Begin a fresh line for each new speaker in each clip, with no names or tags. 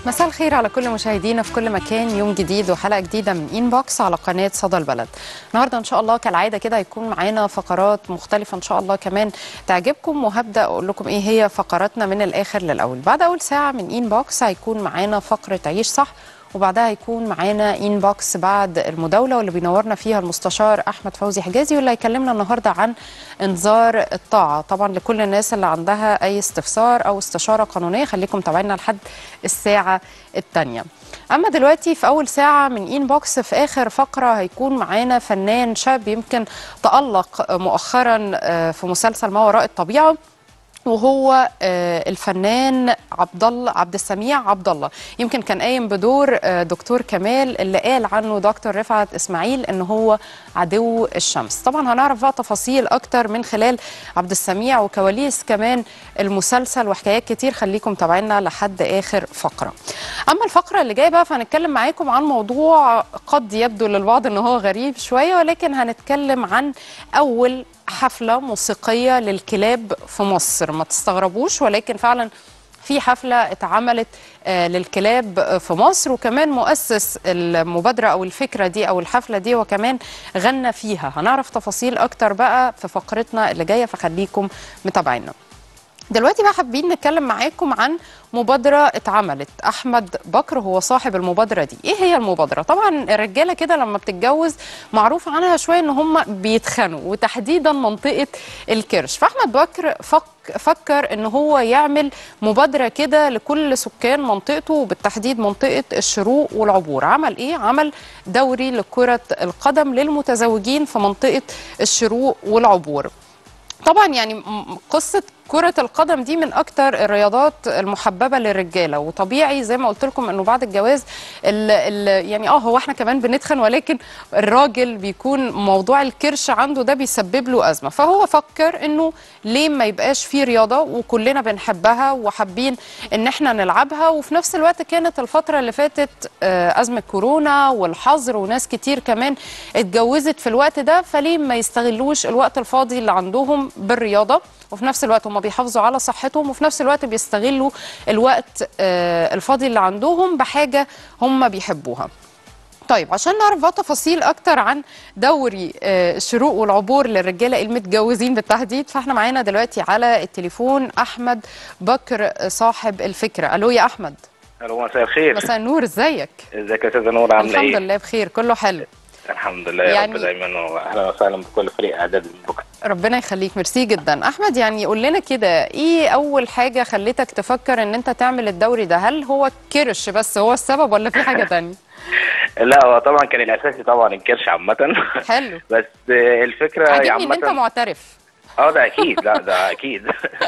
مساء الخير على كل مشاهدينا في كل مكان يوم جديد وحلقه جديده من انبوكس على قناه صدى البلد. النهارده ان شاء الله كالعاده كده هيكون معانا فقرات مختلفه ان شاء الله كمان تعجبكم وهبدا اقول لكم ايه هي فقراتنا من الاخر للاول. بعد اول ساعه من انبوكس هيكون معانا فقره عيش صح وبعدها هيكون معانا انبوكس بعد المداوله واللي بينورنا فيها المستشار احمد فوزي حجازي واللي هيكلمنا النهارده عن انذار الطاعه طبعا لكل الناس اللي عندها اي استفسار او استشاره قانونيه خليكم تابعينا لحد الساعه الثانيه اما دلوقتي في اول ساعه من انبوكس في اخر فقره هيكون معانا فنان شاب يمكن تالق مؤخرا في مسلسل ما وراء الطبيعه وهو الفنان عبد الله عبد السميع عبد الله يمكن كان قايم بدور دكتور كمال اللي قال عنه دكتور رفعت اسماعيل ان هو عدو الشمس طبعا هنعرف بقى تفاصيل اكتر من خلال عبد السميع وكواليس كمان المسلسل وحكايات كتير خليكم تابعينا لحد اخر فقره اما الفقره اللي جايه بقى فهنتكلم معاكم عن موضوع قد يبدو للبعض ان هو غريب شويه ولكن هنتكلم عن اول حفلة موسيقية للكلاب في مصر ما تستغربوش ولكن فعلا في حفلة اتعملت آه للكلاب في مصر وكمان مؤسس المبادرة أو الفكرة دي أو الحفلة دي وكمان غنى فيها هنعرف تفاصيل أكتر بقى في فقرتنا اللي جاية فخليكم متابعينا دلوقتي بقى حابين نتكلم معاكم عن مبادرة اتعملت أحمد بكر هو صاحب المبادرة دي إيه هي المبادرة؟ طبعا الرجالة كده لما بتتجوز معروف عنها شوية إن هم بيتخنوا وتحديدا منطقة الكرش فأحمد بكر فك فكر ان هو يعمل مبادره كده لكل سكان منطقته وبالتحديد منطقه الشروق والعبور عمل ايه عمل دوري لكره القدم للمتزوجين في منطقه الشروق والعبور طبعا يعني قصه كرة القدم دي من أكتر الرياضات المحببة للرجالة وطبيعي زي ما قلت لكم إنه بعد الجواز ال ال يعني آه هو إحنا كمان بنتخن ولكن الراجل بيكون موضوع الكرش عنده ده بيسبب له أزمة فهو فكر إنه ليه ما يبقاش في رياضة وكلنا بنحبها وحابين إن إحنا نلعبها وفي نفس الوقت كانت الفترة اللي فاتت أزمة كورونا والحظر وناس كتير كمان اتجوزت في الوقت ده فليه ما يستغلوش الوقت الفاضي اللي عندهم بالرياضة وفي نفس الوقت هم بيحافظوا على صحتهم وفي نفس الوقت بيستغلوا الوقت الفاضي اللي عندهم بحاجة هم بيحبوها طيب عشان نعرف بقى تفاصيل اكتر عن دوري الشروق والعبور للرجاله المتجوزين بالتحديد فاحنا معانا دلوقتي على التليفون احمد بكر صاحب الفكره الو يا احمد
الو مساء الخير
مساء النور ازيك
ازيك يا استاذه نور عامله ايه
الحمد لله بخير كله حلو
الحمد لله يعني يا رب دايما واهلا وسهلا بكل فريق اعداد بكره
ربنا يخليك ميرسي جدا احمد يعني قول لنا كده ايه اول حاجه خلتك تفكر ان انت تعمل الدوري ده هل هو كرش بس هو السبب ولا في حاجه تانية
لا هو طبعا كان الاساسي طبعا الكرش عامه
حلو
بس الفكره
عجبني ان انت معترف
اه ده اكيد لا ده اكيد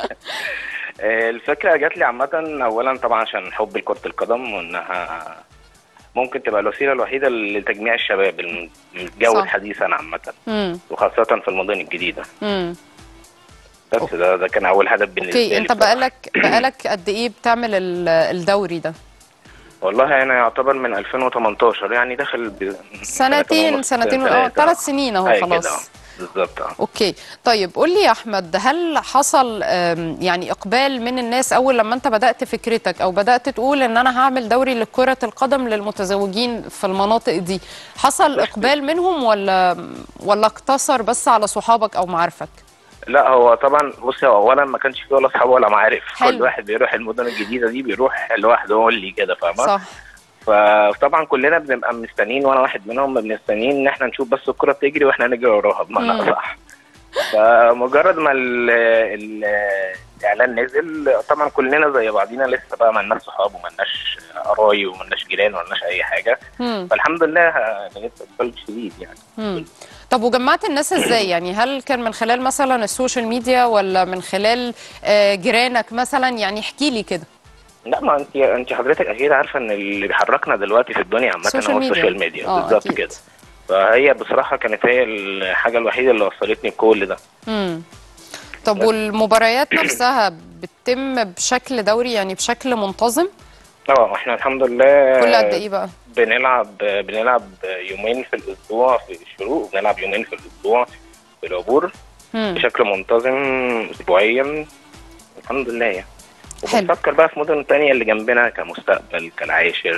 الفكره جات لي عامه اولا طبعا عشان حب كره القدم وانها ممكن تبقى الوسيله الوحيده لتجميع الشباب المتجوز حديثا عامه وخاصه في المدن الجديده
مم.
بس ده ده كان اول هدف بالنسبه لي
اوكي انت بقالك بقالك قد ايه بتعمل الدوري ده
والله انا يعتبر من 2018 يعني داخل ب...
سنتين سنتين اه ثلاث سنين اهو خلاص
بالظبط
اوكي طيب قول لي يا احمد هل حصل يعني اقبال من الناس اول لما انت بدات فكرتك او بدات تقول ان انا هعمل دوري لكره القدم للمتزوجين في المناطق دي حصل اقبال منهم ولا ولا اقتصر بس على صحابك او معارفك
لا هو طبعا بصي هو اولا ما كانش فيه ولا اصحاب ولا معارف كل واحد بيروح المدن الجديده دي بيروح لوحده هو اللي كده فاهمه
صح
فطبعا كلنا بنبقى مستنيين وانا واحد منهم مستنيين ان احنا نشوف بس الكره بتجري واحنا نجري وراها بمعنى اصح فمجرد ما ال ال الاعلان نزل طبعا كلنا زي بعضينا لسه بقى مالناش صحاب ومالناش قرايب ومالناش جيران ومالناش اي حاجه
مم.
فالحمد لله لقيت اقبال شديد يعني
مم. طب وجمعت الناس ازاي يعني هل كان من خلال مثلا السوشيال ميديا ولا من خلال جيرانك مثلا يعني احكي لي كده
لا ما انت انت حضرتك اكيد عارفه ان اللي بيحركنا دلوقتي في الدنيا عامه هو السوشيال ميديا بالظبط كده فهي بصراحه كانت هي الحاجه الوحيده اللي وصلتني كل ده
امم طب والمباريات نفسها بتتم بشكل دوري يعني بشكل منتظم
اه احنا الحمد لله
كل قد ايه بقى
بنلعب بنلعب يومين في الاسبوع في الشروق وبنلعب يومين في الاسبوع في العبور
مم.
بشكل منتظم اسبوعيا الحمد لله يعني
حلو.
وبنفكر بقى في مدن تانية اللي جنبنا كمستقبل كالعاشر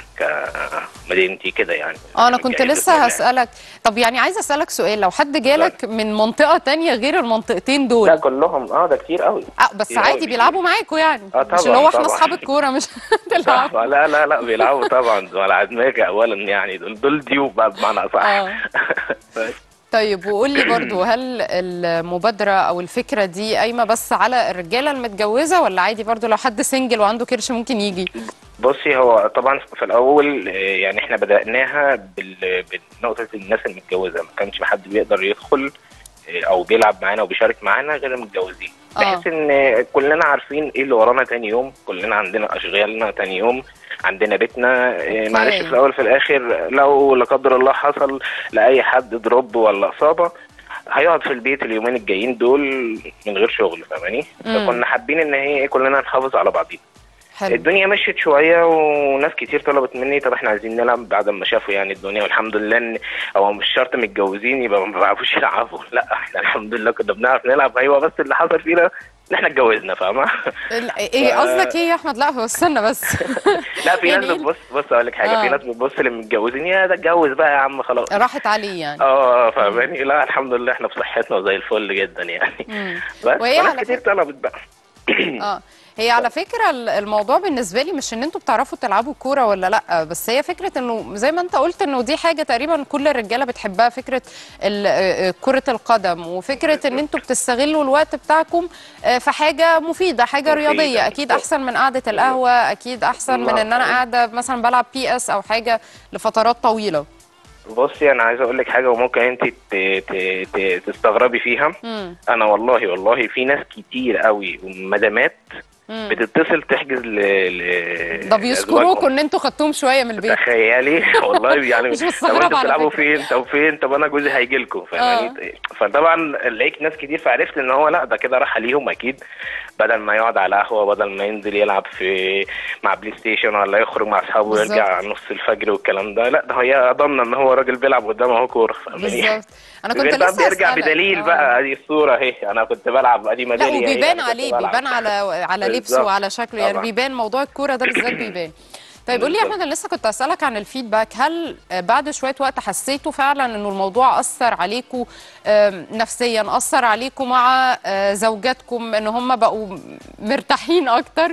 كمدينتي كده يعني
اه انا كنت
جاي بإذن
لسه
الله.
هسألك طب يعني عايزه اسألك سؤال لو حد جالك من منطقة تانية غير المنطقتين
لا
دول
كلهم اه ده كتير قوي
اه بس
كتير أوي
عادي بيلعبوا معاكوا يعني
آه
مش
طبعاً،
اللي هو احنا
طبعاً.
اصحاب الكورة مش تلعب
صح لا لا لا بيلعبوا طبعا على دماغي اولا يعني دول دول ديوب بقى بمعنى اصح
آه.
بس.
طيب وقول لي برضو هل المبادرة او الفكرة دي قايمة بس على الرجالة المتجوزة ولا عادي برضو لو حد سنجل وعنده كرش ممكن يجي
بصي هو طبعا في الاول آه، يعني احنا بداناها بال- بنقطه الناس المتجوزه ما كانش حد بيقدر يدخل آه، او بيلعب معانا وبيشارك معانا غير المتجوزين
آه.
بحيث ان كلنا عارفين ايه اللي ورانا تاني يوم كلنا عندنا اشغالنا تاني يوم عندنا بيتنا آه،
أوكي.
معلش في الاول في الاخر لو لا قدر الله حصل لاي حد دروب ولا اصابه هيقعد في البيت اليومين الجايين دول من غير شغل فاهماني
مم.
فكنا حابين ان هي إيه، كلنا نحافظ على بعضينا
حلو
الدنيا مشيت شويه وناس كتير طلبت مني طب احنا عايزين نلعب بعد ما شافوا يعني الدنيا والحمد لله ان هو مش شرط متجوزين يبقى ما بيعرفوش يلعبوا لا احنا الحمد لله كنا بنعرف نلعب ايوه بس اللي حصل فينا ان احنا اتجوزنا فاهمه
ال- ايه
ف-
قصدك ايه يا احمد لا هو استنى بس
لا في ناس
يعني إيه؟
بتبص بص اقول لك حاجه
آه.
في ناس بتبص للمتجوزين يا ده اتجوز بقى يا عم خلاص
راحت عليه يعني
اه فاهماني لا الحمد لله احنا بصحتنا وزي الفل جدا يعني
مم.
بس
وهي
وناس
على
كتير طلبت بقى
اه هي على فكره ال- الموضوع بالنسبه لي مش ان انتوا بتعرفوا تلعبوا كوره ولا لا بس هي فكره انه زي ما انت قلت انه دي حاجه تقريبا كل الرجاله بتحبها فكره ال- آه، آه، كره القدم وفكره ان انتوا بتستغلوا الوقت بتاعكم آه، في حاجه مفيده حاجه
مفيدة،
رياضيه اكيد
بالظبط.
احسن من قعده القهوه اكيد احسن من
الله
ان انا
طبعاً.
قاعده مثلا بلعب بي اس او حاجه لفترات طويله
بصي انا عايز اقول لك حاجه وممكن انت ت- ت- ت- تستغربي فيها
امم
انا والله والله في ناس كتير قوي ومدامات بتتصل تحجز ل ل
ده بيشكروكوا ان انتوا خدتوهم شويه من البيت
تخيلي والله يعني
مش
طب
مستغربة
انتوا
على
بتلعبوا
فكرة.
فين طب فين طب انا جوزي هيجي لكم فاهماني فطبعا لقيت ناس كتير فعرفت ان هو لا ده كده راح ليهم اكيد بدل ما يقعد على قهوه بدل ما ينزل يلعب في مع بلاي ستيشن ولا يخرج مع اصحابه
بالظبط.
ويرجع نص الفجر والكلام ده لا ده هي ضامنه ان هو راجل بيلعب قدامه اهو كوره فاهماني
بالظبط انا كنت
غير بقى
لسه
بيرجع
أسألك.
بدليل
آه.
بقى ادي الصوره اهي انا كنت بلعب ادي
لا
ميداليه أهي،
وبيبان
أنا كنت
عليه
بلعب.
بيبان على على لبسه
بالظبط.
وعلى شكله يعني
طبعاً.
بيبان موضوع الكوره ده بالذات بيبان طيب قول لي يا
بالظبط.
احمد انا لسه كنت اسالك عن الفيدباك هل آه، بعد شويه وقت حسيتوا فعلا انه الموضوع اثر عليكم آم، نفسيا اثر عليكم مع آه، زوجاتكم ان هم بقوا مرتاحين اكتر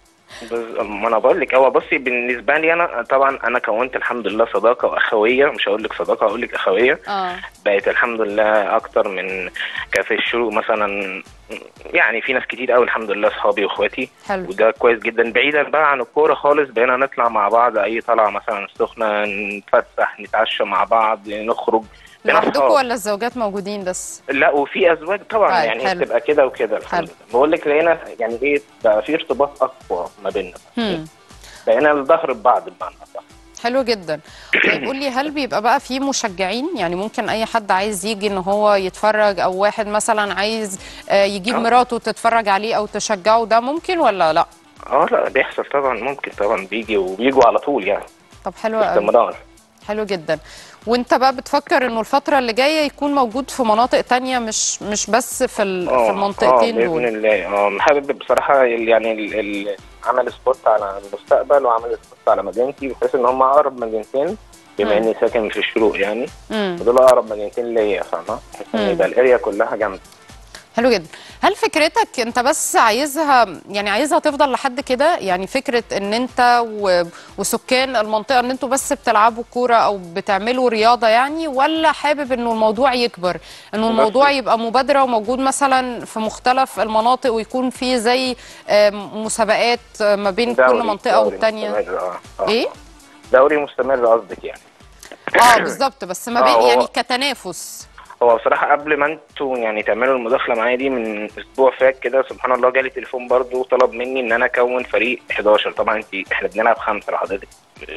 بز- ما انا بقول لك هو بصي بالنسبه لي انا طبعا انا كونت الحمد لله صداقه واخويه مش هقول لك صداقه هقول لك اخويه
اه
بقت الحمد لله اكتر من كافي الشروق مثلا يعني في ناس كتير قوي الحمد لله اصحابي واخواتي
حلو
وده كويس جدا بعيدا بقى عن الكوره خالص بقينا نطلع مع بعض اي طلعه مثلا سخنه نتفسح نتعشى مع بعض نخرج بقينا
لوحدكم
أصحاب.
ولا الزوجات موجودين بس
لا وفي ازواج طبعا
طيب،
يعني
حلو.
بتبقى كده وكده الحمد
حلو.
لله بقول لك لقينا يعني ايه بقى في ارتباط اقوى ما بيننا
هم.
بقينا الظهر ببعض بمعنى صح
حلو جدا طيب قول لي هل بيبقى بقى في مشجعين يعني ممكن اي حد عايز يجي ان هو يتفرج او واحد مثلا عايز آه، يجيب
آه.
مراته تتفرج عليه او تشجعه ده ممكن ولا لا
اه لا بيحصل طبعا ممكن طبعا بيجي وبيجوا على طول يعني
طب حلو قوي
باستمرار
حلو جدا وانت بقى بتفكر انه الفترة اللي جاية يكون موجود في مناطق تانية مش مش بس في ال- في
اه
المنطقتين
باذن
دول
الله اه حابب بصراحه ال- يعني ال- ال- عمل سبوت على المستقبل وعمل سبوت على مدينتي بحيث ان هم اقرب مدينتين بما
مم.
اني ساكن في الشروق يعني
امم
ودول اقرب مدينتين ليا فاهمه بحيث ان
مم.
يبقى الاريا كلها جنبي
حلو جدا هل فكرتك انت بس عايزها يعني عايزها تفضل لحد كده يعني فكرة ان انت و... وسكان المنطقة ان انتوا بس بتلعبوا كورة او بتعملوا رياضة يعني ولا حابب انه الموضوع يكبر انه الموضوع يبقى مبادرة وموجود مثلا في مختلف المناطق ويكون في زي آم، مسابقات آه، ما بين كل
دوري-
منطقة
دوري
والتانية
مستمر، اه اه
ايه؟
دوري مستمر قصدك يعني
اه بالظبط بس ما
آه،
بين
هو-
يعني كتنافس
هو بصراحة قبل ما انتوا يعني تعملوا المداخلة معايا دي من اسبوع فات كده سبحان الله جالي تليفون برضو طلب مني ان انا اكون فريق 11 طبعا انت احنا بنلعب خمسة لو حضرتك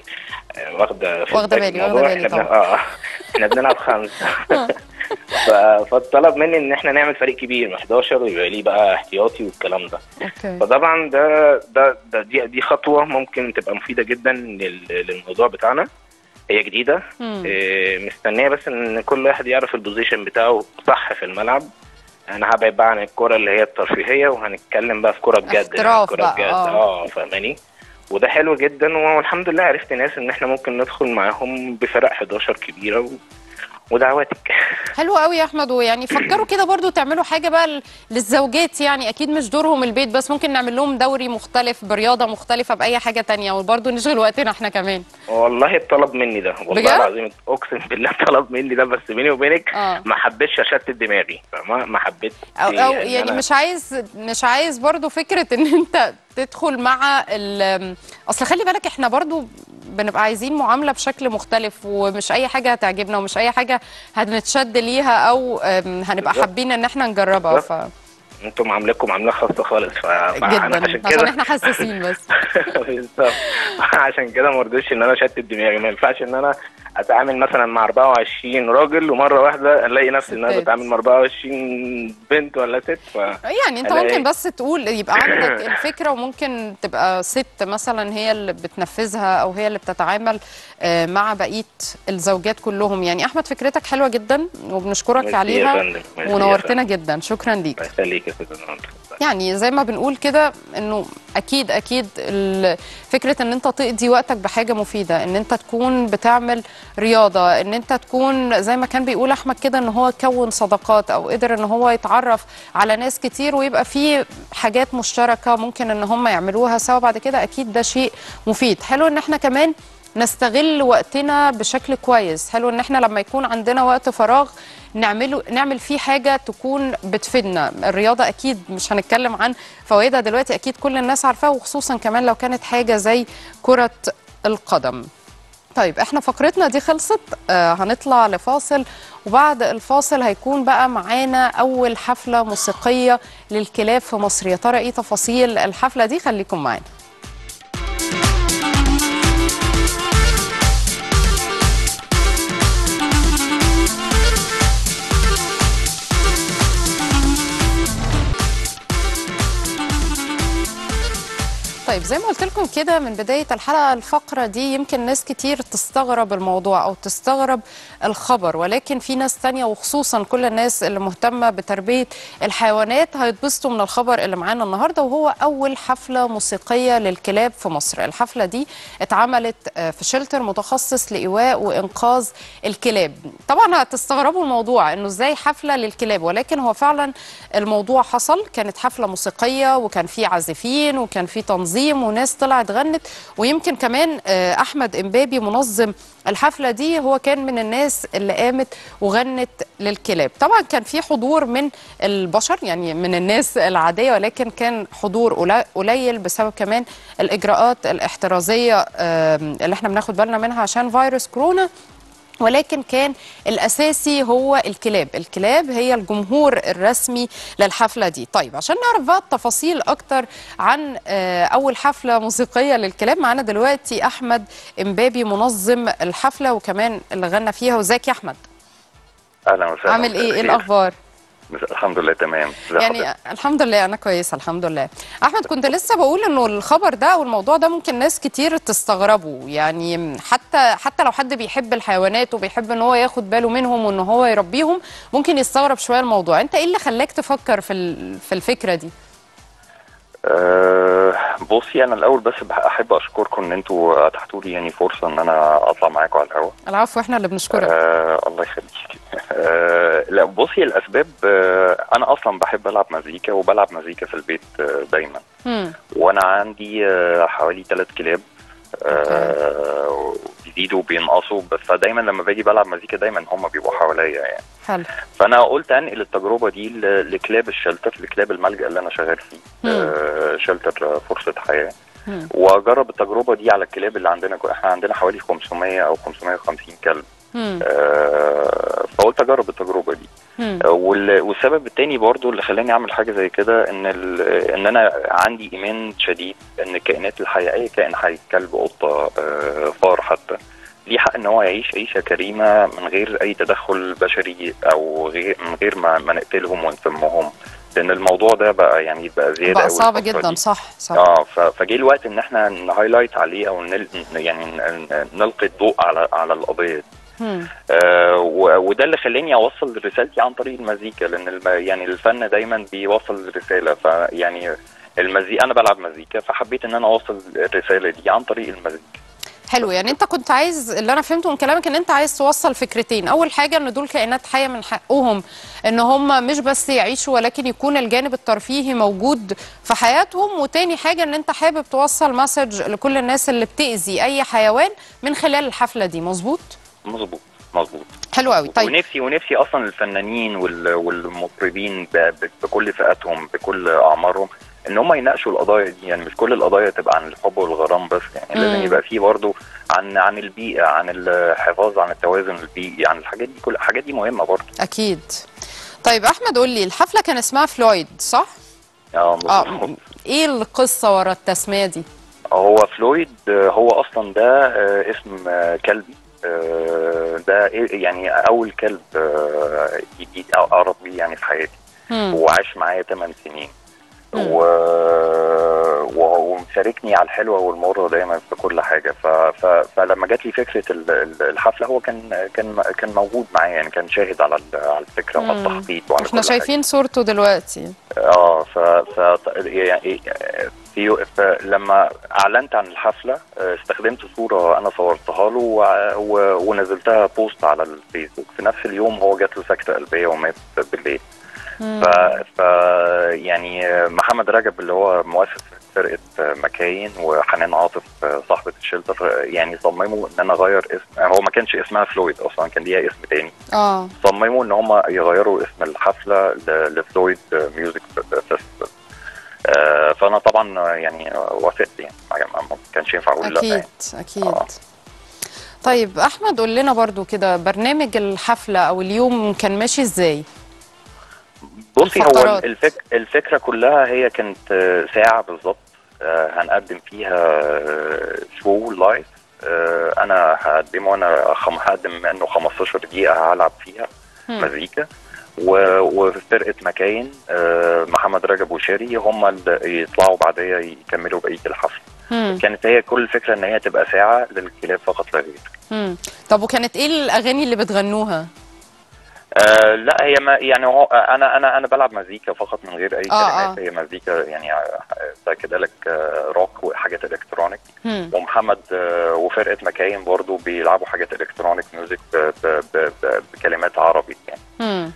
آه، واخدة في
واخدة
بالك
بالي،
الموضوع.
واخدة بالي
احنا بن-
طبعا.
اه احنا بنلعب خمسة ف- فطلب مني ان احنا نعمل فريق كبير 11 ويبقى ليه بقى احتياطي والكلام ده
اوكي
فطبعا ده ده, ده دي, دي خطوة ممكن تبقى مفيدة جدا لل- للموضوع بتاعنا هي جديدة
مم.
إيه، مستنيه بس ان كل واحد يعرف البوزيشن بتاعه صح في الملعب انا هبعد بقى عن الكوره اللي هي الترفيهيه وهنتكلم بقى في كوره بجد يعني
احتراف
كوره
بقى،
بجد
آه.
اه فاهماني وده حلو جدا والحمد لله عرفت ناس ان احنا ممكن ندخل معاهم بفرق 11 كبيره و... ودعواتك
حلو قوي يا احمد ويعني فكروا كده برضو تعملوا حاجه بقى ل- للزوجات يعني اكيد مش دورهم البيت بس ممكن نعمل لهم دوري مختلف برياضه مختلفه باي حاجه تانية وبرضو نشغل وقتنا احنا كمان
والله الطلب مني ده والله
بجد؟
العظيم اقسم بالله طلب مني ده بس بيني وبينك
آه.
ما حبيتش اشتت دماغي فما ما حبيت
او او
إن
يعني
أنا-
مش عايز مش عايز برضو فكره ان انت تدخل مع ال اصل خلي بالك احنا برضو بنبقى عايزين معامله بشكل مختلف ومش اي حاجه هتعجبنا ومش اي حاجه هنتشد ليها او أم، هنبقى
بالظبط.
حابين ان احنا نجربها ف...
بالظبط. انتم عاملينكم معامله خاصه خالص ف... فأنا
جدا
عشان
عشان
كده
احنا حساسين بس
بالظبط عشان كده ما رضيتش ان انا اشتت دماغي ما ينفعش ان انا اتعامل مثلا مع 24 راجل ومره واحده الاقي نفسي ان انا
ستات.
بتعامل مع 24 بنت ولا ست ف...
يعني انت
أنا
ممكن
إيه؟
بس تقول يبقى عندك الفكره وممكن تبقى ست مثلا هي اللي بتنفذها او هي اللي بتتعامل آه، مع بقيه الزوجات كلهم يعني احمد فكرتك حلوه جدا وبنشكرك
ميرسي يا
عليها
فندم، ميرسي يا
ونورتنا جدا شكرا ليك
الله يخليك يا استاذ نور.
يعني زي ما بنقول كده انه اكيد اكيد ال- فكره ان انت تقضي وقتك بحاجه مفيده ان انت تكون بتعمل رياضه ان انت تكون زي ما كان بيقول احمد كده ان هو كون صداقات او قدر ان هو يتعرف على ناس كتير ويبقى في حاجات مشتركه ممكن ان هم يعملوها سوا بعد كده اكيد ده شيء مفيد حلو ان احنا كمان نستغل وقتنا بشكل كويس حلو ان احنا لما يكون عندنا وقت فراغ نعمله نعمل فيه حاجه تكون بتفيدنا الرياضه اكيد مش هنتكلم عن فوائدها دلوقتي اكيد كل الناس عارفاها وخصوصا كمان لو كانت حاجه زي كره القدم طيب احنا فقرتنا دي خلصت آه هنطلع لفاصل وبعد الفاصل هيكون بقى معانا اول حفله موسيقيه للكلاب في مصر يا ترى ايه تفاصيل الحفله دي خليكم معانا طيب زي ما قلت لكم كده من بداية الحلقة الفقرة دي يمكن ناس كتير تستغرب الموضوع أو تستغرب الخبر ولكن في ناس تانية وخصوصا كل الناس اللي مهتمة بتربية الحيوانات هيتبسطوا من الخبر اللي معانا النهاردة وهو أول حفلة موسيقية للكلاب في مصر الحفلة دي اتعملت آه، في شلتر متخصص لإيواء وإنقاذ الكلاب طبعا هتستغربوا الموضوع إنه إزاي حفلة للكلاب ولكن هو فعلا الموضوع حصل كانت حفلة موسيقية وكان في عازفين وكان في تنظيم وناس طلعت غنت ويمكن كمان آه، أحمد إمبابي منظم الحفلة دي هو كان من الناس اللي قامت وغنت للكلاب طبعا كان في حضور من البشر يعني من الناس العادية ولكن كان حضور قلي- قليل بسبب كمان الإجراءات الاحترازية آم، اللي احنا بناخد بالنا منها عشان فيروس كورونا ولكن كان الاساسي هو الكلاب الكلاب هي الجمهور الرسمي للحفله دي طيب عشان نعرف بقى التفاصيل اكتر عن آه، اول حفله موسيقيه للكلاب معانا دلوقتي احمد امبابي منظم الحفله وكمان اللي غنى فيها وازيك يا احمد
اهلا وسهلا
عامل ايه ايه
مساء
الاخبار
الخير. الحمد لله تمام ازي
يعني
حضرتك؟
الحمد لله انا كويسه الحمد لله احمد كنت لسه بقول انه الخبر ده والموضوع ده ممكن ناس كتير تستغربه يعني حتى حتى لو حد بيحب الحيوانات وبيحب ان هو ياخد باله منهم وان هو يربيهم ممكن يستغرب شويه الموضوع انت ايه اللي خلاك تفكر في ال- في الفكره دي
أه بصي انا الاول بس بح- احب اشكركم ان انتوا اتحتوا لي يعني فرصه ان انا اطلع معاكم على الهواء
العفو احنا اللي بنشكرك
أه الله يخليك أه لا بصي الاسباب أه انا اصلا بحب العب مزيكا وبلعب مزيكا في البيت أه دايما
مم.
وانا عندي أه حوالي ثلاث كلاب أه بيزيدوا وبينقصوا بس فدايما لما باجي بلعب مزيكا دايما هم بيبقوا حواليا يعني
حلو
فانا قلت انقل التجربه دي ل- لكلاب الشلتر لكلاب الملجا اللي انا شغال فيه
مم.
آه شلتر آه، فرصه حياه
مم.
واجرب التجربه دي على الكلاب اللي عندنا جو- احنا عندنا حوالي 500 او 550 كلب
مم.
آه فقلت اجرب التجربه دي
مم.
آه، وال- والسبب التاني برضو اللي خلاني اعمل حاجه زي كده ان ال- ان انا عندي ايمان شديد ان الكائنات الحيه اي كائن حي كلب قطه آه، فار حتى ليه حق ان هو يعيش عيشه كريمه من غير اي تدخل بشري او غير من غير ما, ما نقتلهم ونسمهم لان الموضوع ده بقى يعني بقى زياده
بقى
أوي
صعب
الفترة
جدا
دي.
صح صح
اه ف- فجه الوقت ان احنا نهايلايت عليه او نل يعني ن- ن- نلقي الضوء على على القضيه دي
مم.
آه، و- وده اللي خلاني اوصل رسالتي عن طريق المزيكا لان الم... يعني الفن دايما بيوصل رساله فيعني المزيكا انا بلعب مزيكا فحبيت ان انا اوصل الرساله دي عن طريق المزيكا
حلو يعني انت كنت عايز اللي انا فهمته من كلامك ان انت عايز توصل فكرتين اول حاجه ان دول كائنات حيه من حقهم ان هم مش بس يعيشوا ولكن يكون الجانب الترفيهي موجود في حياتهم وتاني حاجه ان انت حابب توصل مسج لكل الناس اللي بتاذي اي حيوان من خلال الحفله دي مظبوط
مظبوط مظبوط
حلو قوي طيب
ونفسي ونفسي اصلا الفنانين وال... والمطربين ب... ب... بكل فئاتهم بكل اعمارهم ان هم يناقشوا القضايا دي يعني مش كل القضايا تبقى عن الحب والغرام بس يعني لازم
مم.
يبقى فيه برضه عن عن البيئه عن الحفاظ عن التوازن البيئي عن الحاجات دي كل الحاجات دي مهمه برضه
اكيد طيب احمد قول لي الحفله كان اسمها فلويد صح
اه
اه
مظبوط.
ايه القصه ورا التسميه دي
هو فلويد آه، هو اصلا ده آه، اسم آه، كلبي آه، ده إيه- يعني اول كلب آه، جديد او اقرب بيه يعني في حياتي
مم.
وعاش معايا 8 سنين
مم.
و... و- ومشاركني على الحلوه والمره دايما في كل حاجه ف... ف... فلما جات لي فكره ال- ال- الحفله هو كان كان كان موجود معايا يعني كان شاهد على ال- على الفكره وعلى
مم.
التخطيط وعلى
احنا
كل حاجة.
شايفين صورته دلوقتي
اه ف, ف... يعني في لما اعلنت عن الحفله آه، استخدمت صوره انا صورتها له و... و... ونزلتها بوست على الفيسبوك في نفس اليوم هو جات له سكته قلبيه ومات بالليل
مم.
ف... ف يعني محمد رجب اللي هو مؤسس فرقه مكاين وحنان عاطف صاحبه الشلتر يعني صمموا ان انا اغير اسم هو ما كانش اسمها فلويد اصلا كان ليها اسم تاني
اه
صمموا ان هم يغيروا اسم الحفله ل- لفلويد ميوزك فيستيفال آه، فانا طبعا يعني وافقت يعني ما ما كانش ينفع اقول لا
اكيد
يعني.
اكيد
آه.
طيب احمد قول لنا برضو كده برنامج الحفله او اليوم كان ماشي ازاي
بصي هو
الفقرات.
الفك... الفكره كلها هي كانت آه، ساعه بالظبط آه، هنقدم فيها آه، شو لايف آه، انا هقدمه انا خم... هقدم منه 15 دقيقه هلعب فيها
مم.
مزيكا و... وفرقه مكاين آه، محمد رجب وشاري هم اللي يطلعوا بعديا يكملوا بقيه الحفله
مم.
كانت هي كل الفكره ان هي تبقى ساعه للكلاب فقط لا غير
مم. طب وكانت ايه الاغاني اللي بتغنوها
آه لا هي ما يعني هو انا انا انا بلعب مزيكا فقط من غير اي
آه،
كلمات
آه.
هي مزيكا يعني سايكيديليك روك وحاجات الكترونيك
مم.
ومحمد آه، وفرقه مكاين برضو بيلعبوا حاجات الكترونيك ميوزك ب- ب- ب- ب- بكلمات عربي يعني
مم.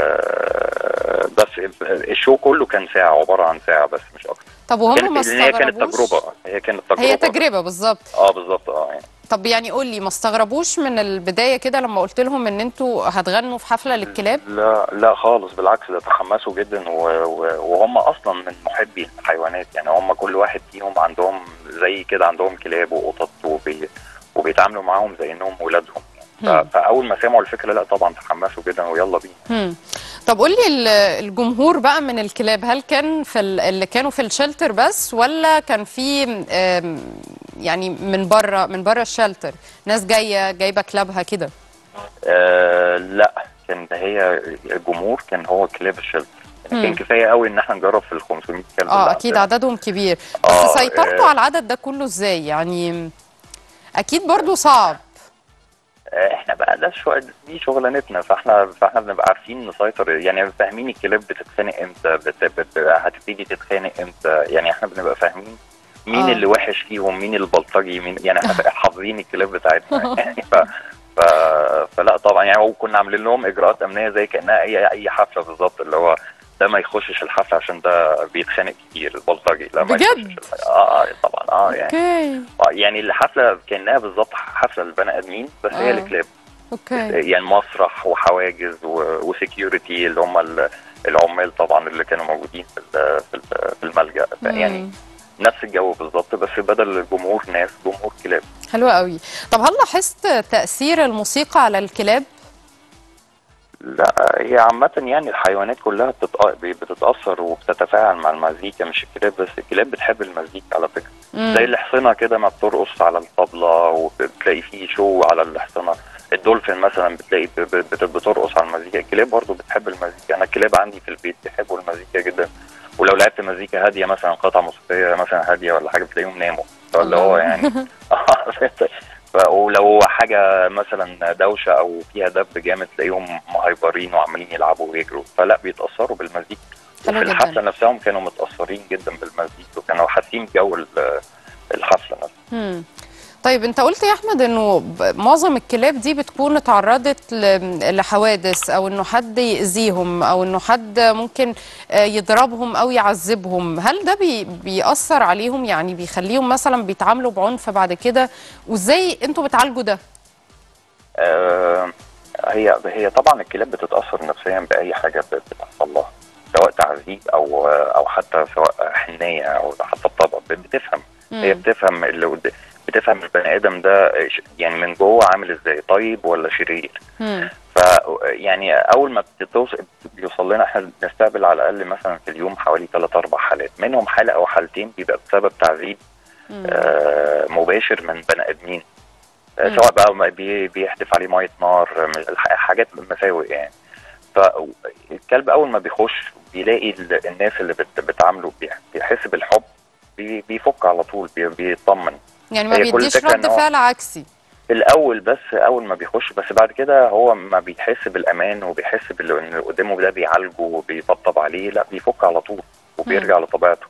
آه، بس الشو كله كان ساعه عباره عن ساعه بس مش اكتر
طب وهم ما
كانت لأن هي كانت
استغربوش
تجربه هي كانت تجربه
هي تجربه بالظبط
اه بالظبط اه يعني
طب يعني قول لي ما استغربوش من البدايه كده لما قلت لهم ان انتوا هتغنوا في حفله للكلاب
لا لا خالص بالعكس ده تحمسوا جدا و... و... وهم اصلا من محبي الحيوانات يعني هم كل واحد فيهم عندهم زي كده عندهم كلاب وقطط وبي... وبيتعاملوا معاهم زي انهم ولادهم ف...
مم.
فاول ما سمعوا الفكره لا طبعا تحمسوا جدا ويلا بينا
مم. طب قول لي ال- الجمهور بقى من الكلاب هل كان في ال- اللي كانوا في الشلتر بس ولا كان في آم، يعني من بره من بره الشلتر ناس جايه جايبه كلابها كده
آه لا كان هي الجمهور كان هو كلاب الشلتر يعني كان
مم.
كفايه قوي ان احنا نجرب في ال 500 كلب
اه
اللي
اكيد
عندنا.
عددهم كبير بس
آه،
سيطرتوا
آه.
على العدد ده كله ازاي يعني اكيد برضو صعب
آه، احنا بقى ده شو دي شغلانتنا فاحنا فاحنا بنبقى عارفين نسيطر يعني فاهمين الكلاب بتتخانق امتى بت بت هتبتدي تتخانق امتى يعني احنا بنبقى فاهمين مين
آه.
اللي وحش فيهم مين البلطجي مين يعني احنا حافظين الكلاب بتاعتنا يعني ف ف فلا طبعا يعني وكنا عاملين لهم اجراءات امنيه زي كانها اي اي حفله بالظبط اللي هو ده ما يخشش الحفله عشان ده بيتخانق كتير البلطجي لا ما
بجد؟
يخشش الح- اه آه، طبعا اه يعني
اوكي
آه، يعني الحفله كانها بالظبط حفله للبني ادمين بس هي
آه.
الكلاب
اوكي
يعني مسرح وحواجز وسكيورتي اللي هم ال- العمال طبعا اللي كانوا موجودين في ال- في ال- في الملجا يعني
مم.
نفس الجو بالظبط بس بدل الجمهور ناس جمهور كلاب
حلو قوي طب هل لاحظت تاثير الموسيقى على الكلاب
لا هي عامة يعني الحيوانات كلها بتتأ- بتتأثر وبتتفاعل مع المزيكا مش الكلاب بس الكلاب بتحب المزيكا على فكرة
مم.
زي الحصنة كده ما بترقص على الطبلة وبتلاقي فيه شو على الحصنة الدولفين مثلا بتلاقي ب- ب- بت- بترقص على المزيكا الكلاب برضو بتحب المزيكا انا الكلاب عندي في البيت بيحبوا المزيكا جدا ولو لعبت مزيكا هاديه مثلا قطعه موسيقيه مثلا هاديه ولا حاجه بتلاقيهم ناموا فاللي هو
الله.
يعني ف- ولو حاجه مثلا دوشه او فيها دب جامد تلاقيهم مهيبرين وعمالين يلعبوا ويجروا فلا بيتاثروا بالمزيكا
حلو
وفي
جدا.
الحفله نفسهم كانوا متاثرين جدا بالمزيكا وكانوا حاسين بجو ال- الحفله نفسها
مم. طيب انت قلت يا احمد انه ب- معظم الكلاب دي بتكون اتعرضت ل- لحوادث او انه حد يأذيهم او انه حد ممكن آه، يضربهم او يعذبهم هل ده بي بيأثر عليهم يعني بيخليهم مثلا بيتعاملوا بعنف بعد كده وازاي انتوا بتعالجوا ده
آه، هي هي طبعا الكلاب بتتاثر نفسيا باي حاجه بت- بتحصل لها سواء تعذيب او او حتى سواء حنيه او حتى الطبع بتفهم هي
مم.
بتفهم اللي قد- بتفهم البني ادم ده ش- يعني من جوه عامل ازاي طيب ولا شرير
مم.
ف يعني اول ما بتوصل بيوصل لنا احنا بنستقبل على الاقل مثلا في اليوم حوالي 3 4 حالات منهم حاله او حالتين بيبقى بسبب تعذيب
مم.
آه، مباشر من بني ادمين آه،
مم.
سواء بقى ما بي- بيحدف عليه ميه نار من الح- حاجات مساوئ يعني فالكلب اول ما بيخش بيلاقي ال- الناس اللي بت- بتعامله بيح- بيحس بالحب بي- بيفك على طول بي- بيطمن
يعني ما
هي كل
بيديش
الفكرة
رد
إن هو-
فعل عكسي
الاول بس اول ما بيخش بس بعد كده هو ما بيحس بالامان وبيحس بال- ان اللي قدامه ده بيعالجه وبيطبطب عليه لا بيفك على طول وبيرجع لطبيعته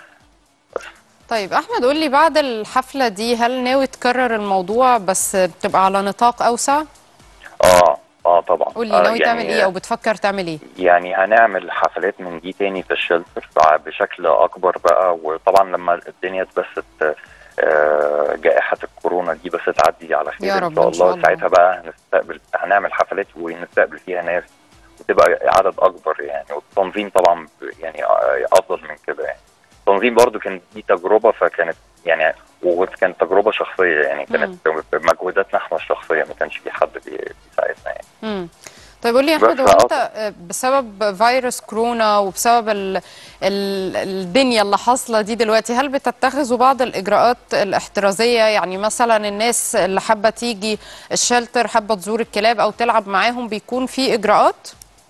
طيب احمد قول لي بعد الحفلة دي هل ناوي تكرر الموضوع بس تبقى على نطاق اوسع
اه اه طبعا
قول لي
آه
ناوي تعمل ايه او بتفكر تعمل ايه
يعني هنعمل حفلات من دي تاني في الشلتر بع- بشكل اكبر بقى وطبعا لما الدنيا اتبسط آه، جائحة الكورونا دي بس تعدي على خير
يا
ان
رب
شاء
إن شاء
الله
الله.
ساعتها بقى هنستقبل هنعمل حفلات ونستقبل فيها ناس وتبقى عدد اكبر يعني والتنظيم طبعا يعني آه، افضل من كده يعني التنظيم برضو كانت دي تجربة فكانت يعني وكانت تجربة شخصية يعني كانت بمجهوداتنا احنا الشخصية ما كانش في حد بي- بيساعدنا يعني
مم. طيب قول لي يا احمد
بس
هو
أه-
انت آه، بسبب فيروس كورونا وبسبب ال ال الدنيا اللي حاصله دي دلوقتي هل بتتخذوا بعض الاجراءات الاحترازيه يعني مثلا الناس اللي حابه تيجي الشلتر حابه تزور الكلاب او تلعب معاهم بيكون في اجراءات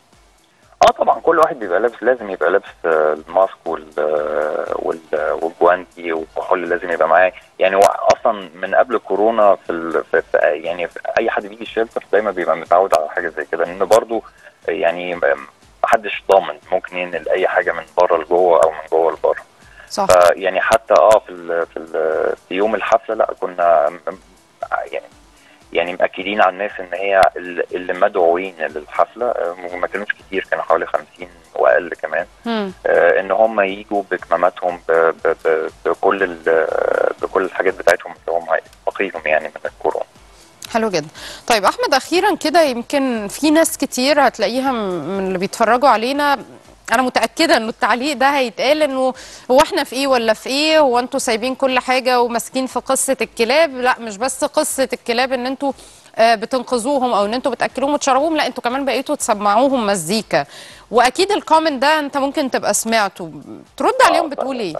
اه طبعا كل واحد بيبقى لابس لازم يبقى لابس آه، الماسك وال آه، وال آه، والجوانتي والكحول لازم يبقى معاه يعني هو اصلا من قبل كورونا في, ال... في في- يعني في اي حد بيجي الشلتر دايما بيبقى متعود على حاجه زي كده لان برضو يعني محدش ضامن ممكن ينقل اي حاجه من بره لجوه او من جوه لبره
صح
فيعني حتى اه في ال في, ال في يوم الحفله لا كنا م- م- يعني يعني مأكدين على الناس ان هي ال- اللي مدعوين للحفله آه، وما كانوش كتير كانوا حوالي 50 واقل كمان
مم.
آه، ان هم يجوا بكماماتهم ب- ب- ب- بكل ال- بكل الحاجات بتاعتهم اللي هم تقيهم يعني من الكورونا
حلو جدا طيب احمد اخيرا كده يمكن في ناس كتير هتلاقيها م- من اللي بيتفرجوا علينا انا متاكده انه التعليق ده هيتقال انه هو احنا في ايه ولا في ايه هو انتوا سايبين كل حاجه وماسكين في قصه الكلاب لا مش بس قصه الكلاب ان انتوا آه، بتنقذوهم او ان انتوا بتاكلوهم وتشربوهم لا انتوا كمان بقيتوا تسمعوهم مزيكا واكيد الكومنت ده انت ممكن تبقى سمعته ترد عليهم بتقول ايه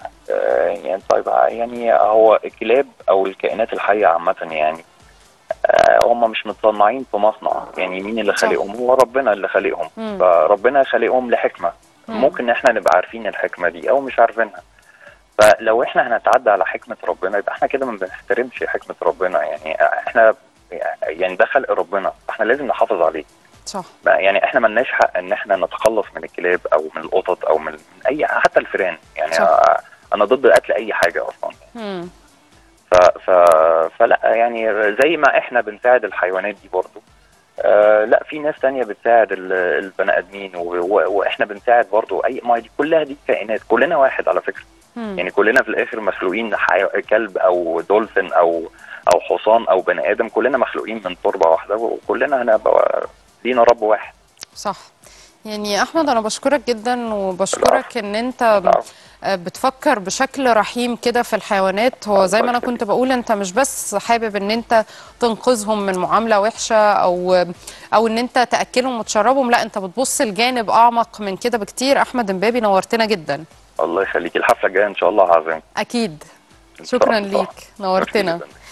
آه، يعني طيب يعني هو الكلاب او الكائنات الحيه عامه يعني آه، هم مش متصنعين في مصنع يعني مين اللي
صح.
خالقهم هو ربنا اللي خالقهم
مم.
فربنا خالقهم لحكمه
مم.
ممكن احنا نبقى عارفين الحكمه دي او مش عارفينها فلو احنا هنتعدى على حكمه ربنا يبقى احنا كده ما بنحترمش حكمه ربنا يعني احنا يعني ده خلق ربنا احنا لازم نحافظ عليه
صح
يعني احنا ملناش حق ان احنا نتخلص من الكلاب او من القطط او من من اي حتى الفئران يعني
صح.
انا ضد قتل اي حاجه اصلا
مم.
ف ف فلا يعني زي ما احنا بنساعد الحيوانات دي برضو آه لا في ناس تانية بتساعد ال- البني ادمين و- و- واحنا بنساعد برضو اي ما دي كلها دي كائنات كلنا واحد على فكره
مم.
يعني كلنا في الاخر مخلوقين حي... كلب او دولفين او او حصان او بني ادم كلنا مخلوقين من تربه واحده وكلنا هنبقى لينا رب واحد
صح يعني احمد انا بشكرك جدا وبشكرك
العفو.
ان انت
العفو.
آه، بتفكر بشكل رحيم كده في الحيوانات هو زي ما انا
الله
كنت بقول انت مش بس حابب ان انت تنقذهم من معامله وحشه او او ان انت تاكلهم وتشربهم لا انت بتبص لجانب اعمق من كده بكتير احمد امبابي نورتنا جدا
الله يخليك الحفله الجايه ان شاء الله هعزمك
اكيد
إن شاء
شكرا
الله.
ليك نورتنا
ميرسي جداً.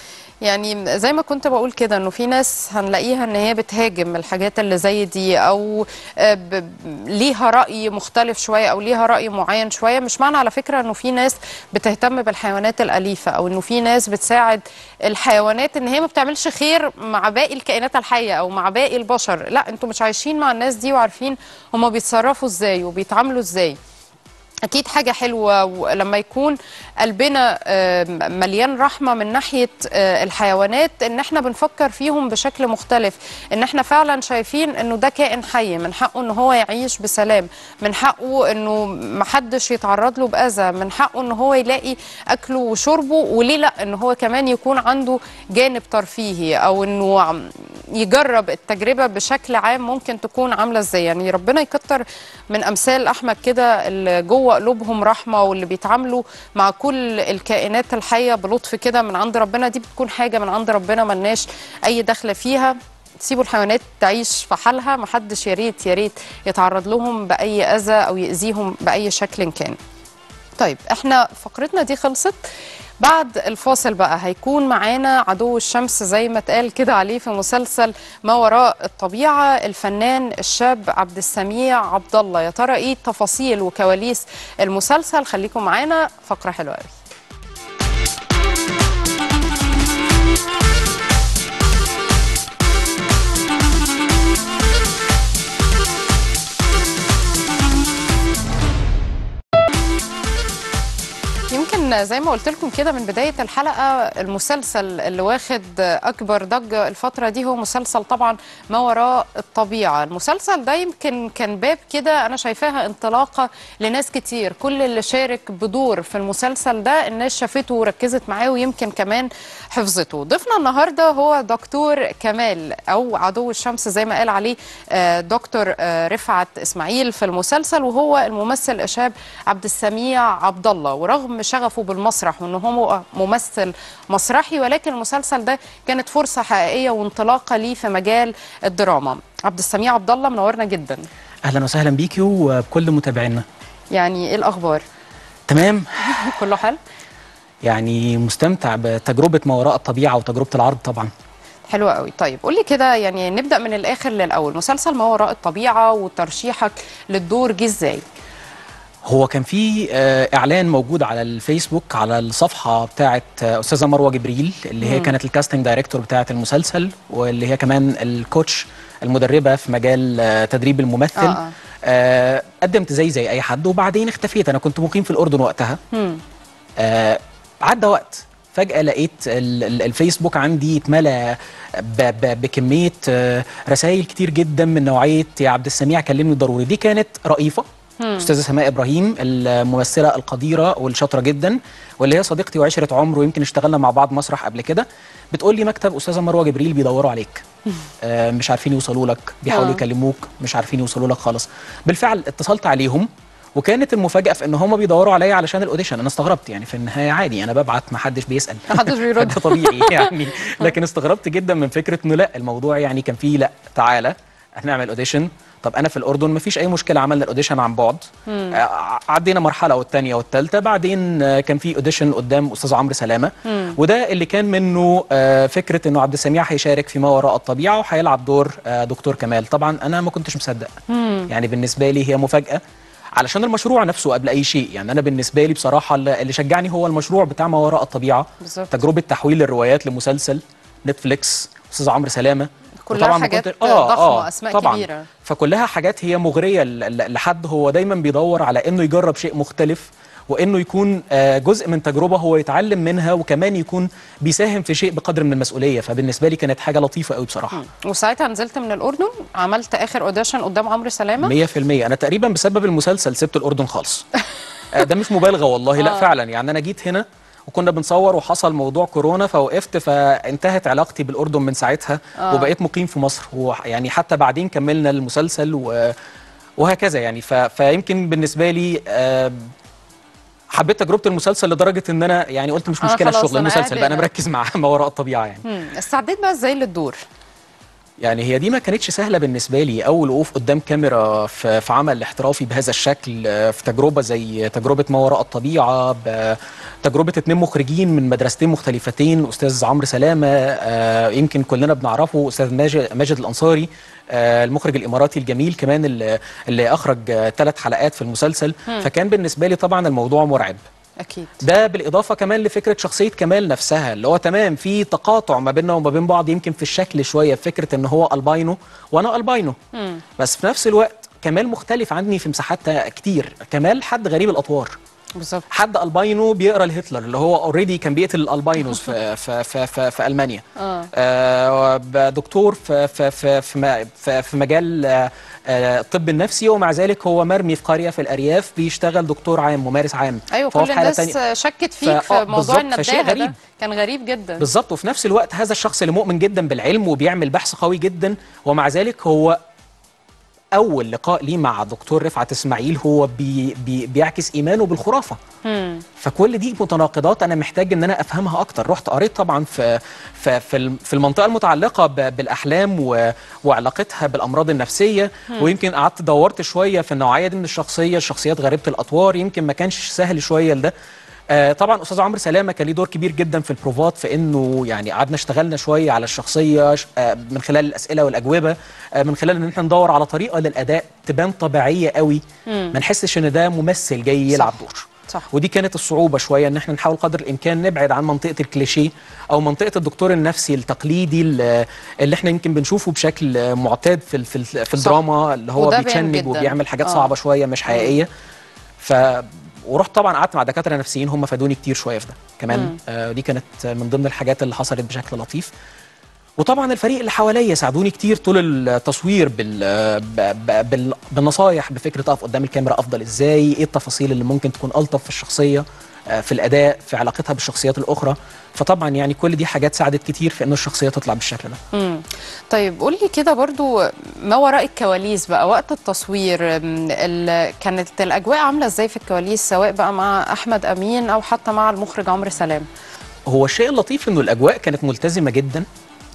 يعني زي ما كنت بقول كده انه في ناس هنلاقيها ان هي بتهاجم الحاجات اللي زي دي او آه، ب- ب- ليها رأي مختلف شوية او ليها رأي معين شوية مش معنى على فكرة انه في ناس بتهتم بالحيوانات الأليفة او انه في ناس بتساعد الحيوانات ان هي ما بتعملش خير مع باقي الكائنات الحية او مع باقي البشر لا انتوا مش عايشين مع الناس دي وعارفين هما بيتصرفوا ازاي وبيتعاملوا ازاي اكيد حاجه حلوه ولما يكون قلبنا آه، مليان رحمه من ناحيه آه، الحيوانات ان احنا بنفكر فيهم بشكل مختلف ان احنا فعلا شايفين انه ده كائن حي من حقه ان هو يعيش بسلام من حقه انه محدش يتعرض له باذى من حقه ان هو يلاقي اكله وشربه وليه لا ان هو كمان يكون عنده جانب ترفيهي او انه عم- يجرب التجربه بشكل عام ممكن تكون عامله ازاي يعني ربنا يكتر من امثال احمد كده اللي جوه قلوبهم رحمه واللي بيتعاملوا مع كل الكائنات الحيه بلطف كده من عند ربنا دي بتكون حاجه من عند ربنا ملناش اي دخل فيها سيبوا الحيوانات تعيش في حالها محدش يا ريت يا ريت يتعرض لهم باي اذى او ياذيهم باي شكل كان طيب احنا فقرتنا دي خلصت بعد الفاصل بقى هيكون معانا عدو الشمس زي ما اتقال كده عليه في مسلسل ما وراء الطبيعة الفنان الشاب عبد السميع عبد الله يا ترى ايه تفاصيل وكواليس المسلسل خليكم معانا فقرة حلوة قوي يمكن زي ما قلت لكم كده من بداية الحلقة المسلسل اللي واخد أكبر ضجة الفترة دي هو مسلسل طبعا ما وراء الطبيعة المسلسل ده يمكن كان باب كده أنا شايفاها انطلاقة لناس كتير كل اللي شارك بدور في المسلسل ده الناس شافته وركزت معاه ويمكن كمان حفظته ضيفنا النهاردة هو دكتور كمال أو عدو الشمس زي ما قال عليه آه، دكتور آه، رفعت إسماعيل في المسلسل وهو الممثل الشاب عبد السميع عبد الله ورغم شغفه بالمسرح وان هو ممثل مسرحي ولكن المسلسل ده كانت فرصه حقيقيه وانطلاقه ليه في مجال الدراما عبد السميع عبد الله منورنا جدا
اهلا وسهلا بيكي وبكل متابعينا
يعني ايه الاخبار
تمام
كله حلو
يعني مستمتع بتجربه ما وراء الطبيعه وتجربه العرض طبعا
حلو قوي طيب قولي كده يعني نبدا من الاخر للاول مسلسل ما وراء الطبيعه وترشيحك للدور جه ازاي
هو كان في آه، اعلان موجود على الفيسبوك على الصفحه بتاعه آه، استاذه مروه جبريل اللي هي كانت الكاستنج دايركتور بتاعه المسلسل واللي هي كمان الكوتش المدربه في مجال آه، تدريب الممثل
آه، آه.
آه، قدمت زي زي اي حد وبعدين اختفيت انا كنت مقيم في الاردن وقتها
مم.
آه، عدى وقت فجأة لقيت ال- ال- الفيسبوك عندي اتملى ب- ب- بكمية رسائل كتير جدا من نوعية يا عبد السميع كلمني ضروري دي كانت رئيفة أستاذة سماء إبراهيم الممثلة القديرة والشاطرة جدا واللي هي صديقتي وعشرة عمر ويمكن اشتغلنا مع بعض مسرح قبل كده بتقول لي مكتب أستاذة مروة جبريل بيدوروا عليك آه، مش عارفين يوصلوا لك بيحاولوا
آه.
يكلموك مش عارفين يوصلوا لك خالص بالفعل اتصلت عليهم وكانت المفاجاه في ان هم بيدوروا عليا علشان الاوديشن انا استغربت يعني في النهايه عادي انا ببعت ما حدش بيسال
محدش بيرد.
ده طبيعي يعني لكن استغربت جدا من فكره انه لا الموضوع يعني كان فيه لا تعالى هنعمل اوديشن طب انا في الاردن ما فيش اي مشكله عملنا الاوديشن عن بعد آه، عدينا مرحله والثانيه والثالثه بعدين آه، كان في اوديشن قدام استاذ عمرو سلامه وده اللي كان منه آه، فكره انه عبد السميع هيشارك في ما وراء الطبيعه وهيلعب دور آه، دكتور كمال طبعا انا ما كنتش مصدق يعني بالنسبه لي هي مفاجاه علشان المشروع نفسه قبل اي شيء يعني انا بالنسبه لي بصراحه اللي اللي شجعني هو المشروع بتاع ما وراء الطبيعه
بالظبط.
تجربه تحويل الروايات لمسلسل نتفليكس استاذ عمرو سلامه
كلها
وطبعاً ما
حاجات
كنت-
ضخمة، أسماء
طبعاً.
كبيرة.
فكلها حاجات هي مغريه ل- ل- لحد هو دايما بيدور على انه يجرب شيء مختلف وانه يكون آه، جزء من تجربه هو يتعلم منها وكمان يكون بيساهم في شيء بقدر من المسؤوليه فبالنسبه لي كانت حاجه لطيفه قوي بصراحه
وساعتها نزلت من الاردن عملت اخر اوديشن قدام عمرو سلامه
100% انا تقريبا بسبب المسلسل سبت الاردن خالص آه، ده مش مبالغه والله لا
آه.
فعلا يعني انا جيت هنا وكنا بنصور وحصل موضوع كورونا فوقفت فانتهت علاقتي بالاردن من ساعتها
آه.
وبقيت مقيم في مصر ويعني حتى بعدين كملنا المسلسل و... وهكذا يعني ف... فيمكن بالنسبه لي آه، حبيت تجربه المسلسل لدرجه ان انا يعني قلت مش
أنا
مشكله
خلاص
الشغل
أنا
المسلسل
قاعد
بقى انا
هنا.
مركز مع ما وراء الطبيعه يعني
مم. استعديت بقى ازاي للدور
يعني هي دي ما كانتش سهله بالنسبه لي اول وقوف قدام كاميرا في, في عمل احترافي بهذا الشكل آه، في تجربه زي تجربه ما وراء الطبيعه بتجربه اتنين مخرجين من مدرستين مختلفتين استاذ عمرو سلامه آه، يمكن كلنا بنعرفه استاذ ماجد, ماجد الانصاري آه، المخرج الاماراتي الجميل كمان اللي, اللي اخرج ثلاث حلقات في المسلسل فكان بالنسبه لي طبعا الموضوع مرعب
اكيد
ده بالاضافه كمان لفكره شخصيه كمال نفسها اللي هو تمام في تقاطع ما بيننا وما بين بعض يمكن في الشكل شويه فكره ان هو الباينو وانا الباينو
مم.
بس في نفس الوقت كمال مختلف عني في مساحات كتير كمال حد غريب الاطوار
بالظبط
حد الباينو بيقرا لهتلر اللي هو اوريدي كان بيقتل الالباينوز في في في في, في المانيا
اه
آه دكتور في في في في, م- في, في مجال آه، آه، الطب النفسي ومع ذلك هو مرمي في قريه في الارياف بيشتغل دكتور عام ممارس عام
ايوه
فهو
كل
في حالة
الناس
تانية.
شكت فيك
فا-
في
آه،
موضوع
بالظبط، فشيء
النداهه ده
غريب.
كان غريب جدا
بالظبط وفي نفس الوقت هذا الشخص اللي مؤمن جدا بالعلم وبيعمل بحث قوي جدا ومع ذلك هو اول لقاء ليه مع دكتور رفعت اسماعيل هو بي بي بيعكس ايمانه بالخرافه
مم.
فكل دي متناقضات انا محتاج ان انا افهمها اكتر رحت قريت طبعا في في في الم- في المنطقه المتعلقه ب- بالاحلام و- وعلاقتها بالامراض النفسيه ويمكن قعدت دورت شويه في النوعيه دي من الشخصيه الشخصيات غريبه الاطوار يمكن ما كانش سهل شويه لده آه طبعا استاذ عمرو سلامه كان ليه دور كبير جدا في البروفات في انه يعني قعدنا اشتغلنا شويه على الشخصيه ش- آه من خلال الاسئله والاجوبه آه من خلال ان احنا ندور على طريقه للاداء تبان طبيعيه قوي ما نحسش ان ده ممثل جاي يلعب دور
صح
ودي كانت الصعوبه شويه ان احنا نحاول قدر الامكان نبعد عن منطقه الكليشيه او منطقه الدكتور النفسي التقليدي اللي اللي احنا يمكن بنشوفه بشكل معتاد في ال- في, ال- في الدراما اللي هو
وده باين
بيتشنج
جداً.
وبيعمل حاجات
آه.
صعبه شويه مش حقيقيه ف ورحت طبعا قعدت مع دكاتره نفسيين هم فادوني كتير شويه في ده كمان آه دي كانت من ضمن الحاجات اللي حصلت بشكل لطيف وطبعا الفريق اللي حواليا ساعدوني كتير طول التصوير بال ب- ب- بال- بالنصايح بفكره اقف قدام الكاميرا افضل ازاي ايه التفاصيل اللي ممكن تكون الطف في الشخصيه آه، في الاداء في علاقتها بالشخصيات الاخرى فطبعا يعني كل دي حاجات ساعدت كتير في ان الشخصيه تطلع بالشكل ده
مم. طيب قول لي كده برضو ما وراء الكواليس بقى وقت التصوير أم، ال... كانت الاجواء عامله ازاي في الكواليس سواء بقى مع احمد امين او حتى مع المخرج عمرو سلام
هو الشيء اللطيف انه الاجواء كانت ملتزمه جدا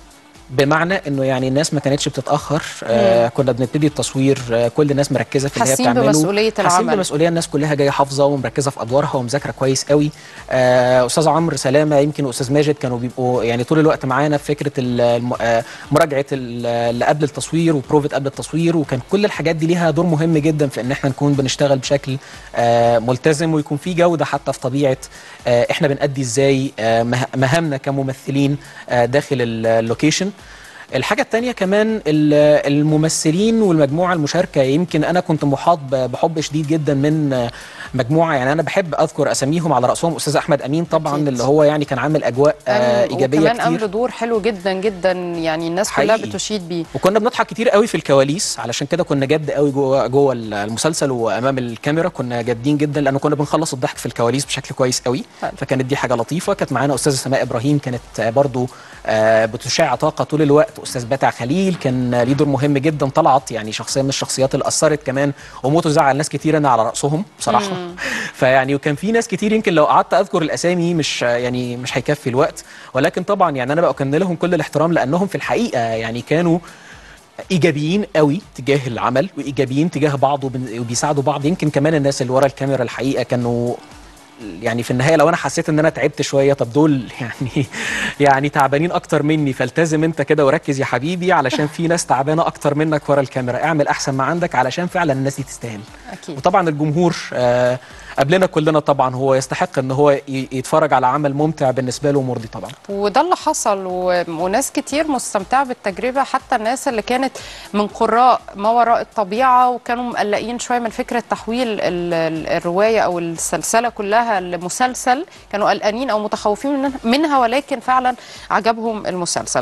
بمعنى انه يعني الناس ما كانتش بتتاخر آه كنا بنبتدي التصوير آه كل الناس مركزه في اللي هي
حاسين
بتعمله
بمسؤولية
حاسين
العمل.
بمسؤوليه الناس كلها جايه حافظه ومركزه في ادوارها ومذاكره كويس قوي آه استاذ عمرو سلامه يمكن واستاذ ماجد كانوا بيبقوا يعني طول الوقت معانا في فكره ال- الم- آه، مراجعه ال- اللي قبل التصوير وبروفه قبل التصوير وكان كل الحاجات دي ليها دور مهم جدا في ان احنا نكون بنشتغل بشكل آه ملتزم ويكون في جوده حتى في طبيعه آه احنا بنأدي ازاي آه مه- مهامنا كممثلين آه داخل ال- اللوكيشن الحاجة التانية كمان ال- الممثلين والمجموعة المشاركة يمكن أنا كنت محاط ب- بحب شديد جدا من آه، مجموعة يعني أنا بحب أذكر أساميهم على رأسهم أستاذ أحمد أمين طبعا
أكيد.
اللي هو يعني كان عامل أجواء آه
أم-
إيجابية
وكمان قام
كتير
بدور حلو جدا جدا يعني الناس كلها
حقيقي.
بتشيد بيه
وكنا بنضحك كتير قوي في الكواليس علشان كده كنا جد قوي جوه جوه المسلسل وامام الكاميرا كنا جادين جدا لانه كنا بنخلص الضحك في الكواليس بشكل كويس قوي
حلو.
فكانت دي حاجه لطيفه كانت معانا استاذه سماء ابراهيم كانت آه، برضو آه، بتشع طاقه طول الوقت استاذ باتع خليل كان ليه دور مهم جدا طلعت يعني شخصيه من الشخصيات اللي اثرت كمان وموته زعل ناس كتير انا على راسهم بصراحه فيعني وكان في ناس كتير يمكن لو قعدت اذكر الاسامي مش يعني مش هيكفي الوقت ولكن طبعا يعني انا بأكن لهم كل الاحترام لانهم في الحقيقه يعني كانوا ايجابيين قوي تجاه العمل وايجابيين تجاه بعض وبن- وبيساعدوا بعض يمكن كمان الناس اللي ورا الكاميرا الحقيقه كانوا يعني في النهايه لو انا حسيت ان انا تعبت شويه طب دول يعني يعني تعبانين اكتر مني فالتزم انت كده وركز يا حبيبي علشان في ناس تعبانه اكتر منك ورا الكاميرا اعمل احسن ما عندك علشان فعلا الناس دي تستاهل
اكيد
وطبعا الجمهور آه قبلنا كلنا طبعا هو يستحق ان هو ي- يتفرج على عمل ممتع بالنسبه له ومرضي طبعا
وده اللي حصل و... وناس كتير مستمتعة بالتجربة حتى الناس اللي كانت من قراء ما وراء الطبيعة وكانوا مقلقين شوية من فكرة تحويل ال... ال- الرواية أو السلسلة كلها لمسلسل كانوا قلقانين أو متخوفين من- منها ولكن فعلا عجبهم المسلسل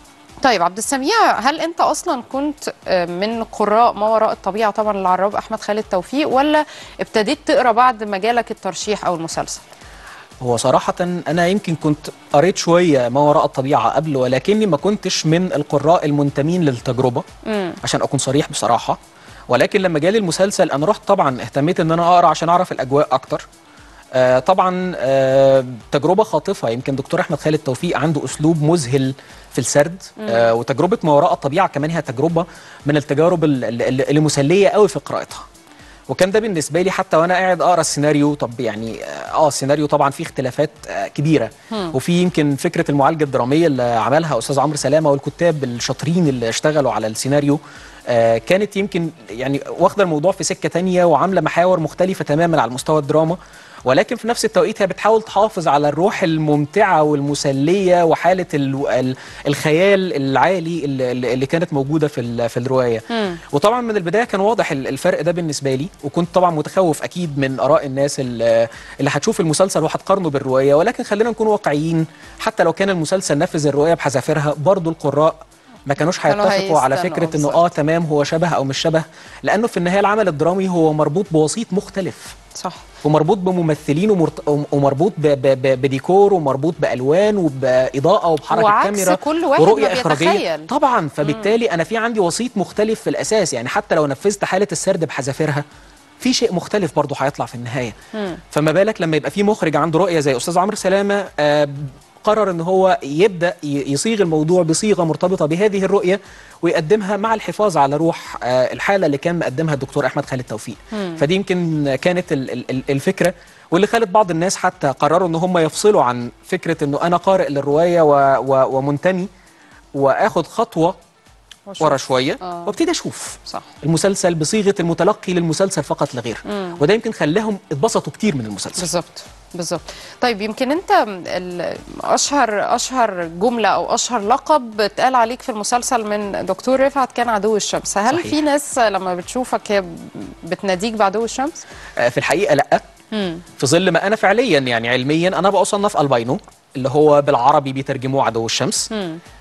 طيب عبد السميع هل انت اصلا كنت آه، من قراء ما وراء الطبيعه طبعا العراب احمد خالد توفيق ولا ابتديت تقرا بعد ما جالك الترشيح او المسلسل
هو صراحة أنا يمكن كنت قريت شوية ما وراء الطبيعة قبل ولكني ما كنتش من القراء المنتمين للتجربة
امم
عشان أكون صريح بصراحة ولكن لما جالي المسلسل أنا رحت طبعا اهتميت إن أنا أقرأ عشان أعرف الأجواء أكتر آه طبعا آه تجربه خاطفه يمكن دكتور احمد خالد توفيق عنده اسلوب مذهل في السرد آه وتجربه ما وراء الطبيعه كمان هي تجربه من التجارب ال- ال- ال- اللي مسليه قوي في قراءتها وكان ده بالنسبه لي حتى وانا قاعد اقرا السيناريو طب يعني اه السيناريو طبعا فيه اختلافات آه كبيره وفي يمكن فكره المعالجه الدراميه اللي عملها استاذ عمرو سلامه والكتاب الشاطرين اللي اشتغلوا على السيناريو آه كانت يمكن يعني واخده الموضوع في سكه تانية وعامله محاور مختلفه تماما على مستوى الدراما ولكن في نفس التوقيت هي بتحاول تحافظ على الروح الممتعه والمسليه وحاله ال- ال- الخيال العالي اللي اللي كانت موجوده في ال- في الروايه وطبعا من البدايه كان واضح ال- الفرق ده بالنسبه لي وكنت طبعا متخوف اكيد من اراء الناس ال- اللي هتشوف المسلسل وهتقارنه بالروايه ولكن خلينا نكون واقعيين حتى لو كان المسلسل نفذ الروايه بحذافيرها برضو القراء ما كانوش
كانوا
هيتفقوا على
هيستنوا،
فكره انه
بالظبط.
اه تمام هو شبه او مش شبه لانه في النهايه العمل الدرامي هو مربوط بوسيط مختلف
صح
ومربوط بممثلين ومرت... ومربوط ب... ب... ب... بديكور ومربوط بالوان وباضاءه وبحركه
وعكس
كاميرا
كل واحد
ورؤيه
ما
اخراجيه
بيتخيل.
طبعا فبالتالي انا في عندي وسيط مختلف في الاساس يعني حتى لو نفذت حاله السرد بحذافيرها في شيء مختلف برضه هيطلع في النهايه فما بالك لما يبقى في مخرج عنده رؤيه زي استاذ عمرو سلامه آه قرر ان هو يبدا ي- يصيغ الموضوع بصيغه مرتبطه بهذه الرؤيه ويقدمها مع الحفاظ على روح آه الحاله اللي كان مقدمها الدكتور احمد خالد توفيق فدي يمكن كانت ال- ال- ال- الفكره واللي خلت بعض الناس حتى قرروا ان هم يفصلوا عن فكره انه انا قارئ للروايه و و ومنتمي واخد خطوه
وشوف.
ورا شويه
آه.
وابتدي اشوف
صح
المسلسل بصيغه المتلقي للمسلسل فقط لا غير وده يمكن خلاهم اتبسطوا كتير من المسلسل
بالظبط بالظبط طيب يمكن انت ال- اشهر اشهر جمله او اشهر لقب اتقال عليك في المسلسل من دكتور رفعت كان عدو الشمس هل
صحيح.
في ناس لما بتشوفك هي بتناديك بعدو الشمس
آه، في الحقيقه لا في ظل ما انا فعليا يعني علميا انا بصنف الباينو اللي هو بالعربي بيترجموه عدو الشمس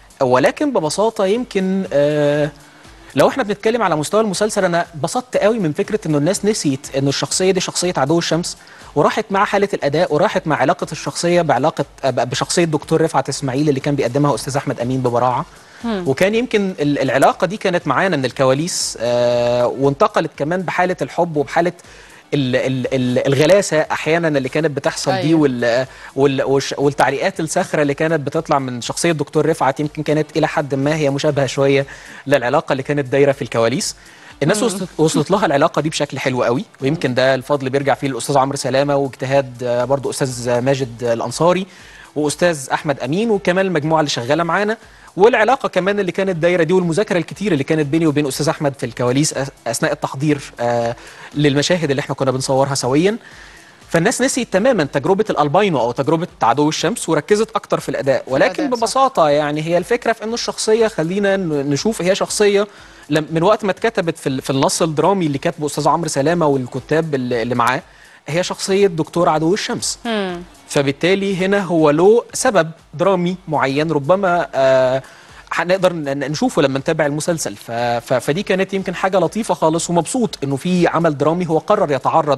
ولكن ببساطه يمكن آه لو احنا بنتكلم على مستوى المسلسل انا اتبسطت قوي من فكره انه الناس نسيت انه الشخصيه دي شخصيه عدو الشمس وراحت مع حاله الاداء وراحت مع علاقه الشخصيه بعلاقه آه، بشخصيه دكتور رفعت اسماعيل اللي كان بيقدمها استاذ احمد امين ببراعه وكان يمكن ال- العلاقه دي كانت معانا من الكواليس آه وانتقلت كمان بحاله الحب وبحاله ال ال ال الغلاسه احيانا اللي كانت بتحصل دي
أيوة.
وال وال والش- والتعليقات الساخره اللي كانت بتطلع من شخصيه دكتور رفعت يمكن كانت الى حد ما هي مشابهه شويه للعلاقه اللي كانت دايره في الكواليس الناس وصلت, وصلت لها العلاقه دي بشكل حلو قوي ويمكن ده الفضل بيرجع فيه للاستاذ عمرو سلامه واجتهاد آه، برضو استاذ ماجد الانصاري واستاذ احمد امين وكمان المجموعه اللي شغاله معانا والعلاقه كمان اللي كانت دايره دي والمذاكره الكتير اللي كانت بيني وبين استاذ احمد في الكواليس أس- اثناء التحضير آه للمشاهد اللي احنا كنا بنصورها سويا فالناس نسيت تماما تجربه الالباينو او تجربه عدو الشمس وركزت اكتر في الاداء ولكن
الأداء، صح.
ببساطه يعني هي الفكره في انه الشخصيه خلينا ن- نشوف هي شخصيه لم- من وقت ما اتكتبت في ال- في النص الدرامي اللي كاتبه استاذ عمرو سلامه والكتاب اللي اللي معاه هي شخصيه دكتور عدو الشمس فبالتالي هنا هو له سبب درامي معين ربما آه هنقدر ن- ن- نشوفه لما نتابع المسلسل ف... ف... فدي كانت يمكن حاجه لطيفه خالص ومبسوط انه في عمل درامي هو قرر يتعرض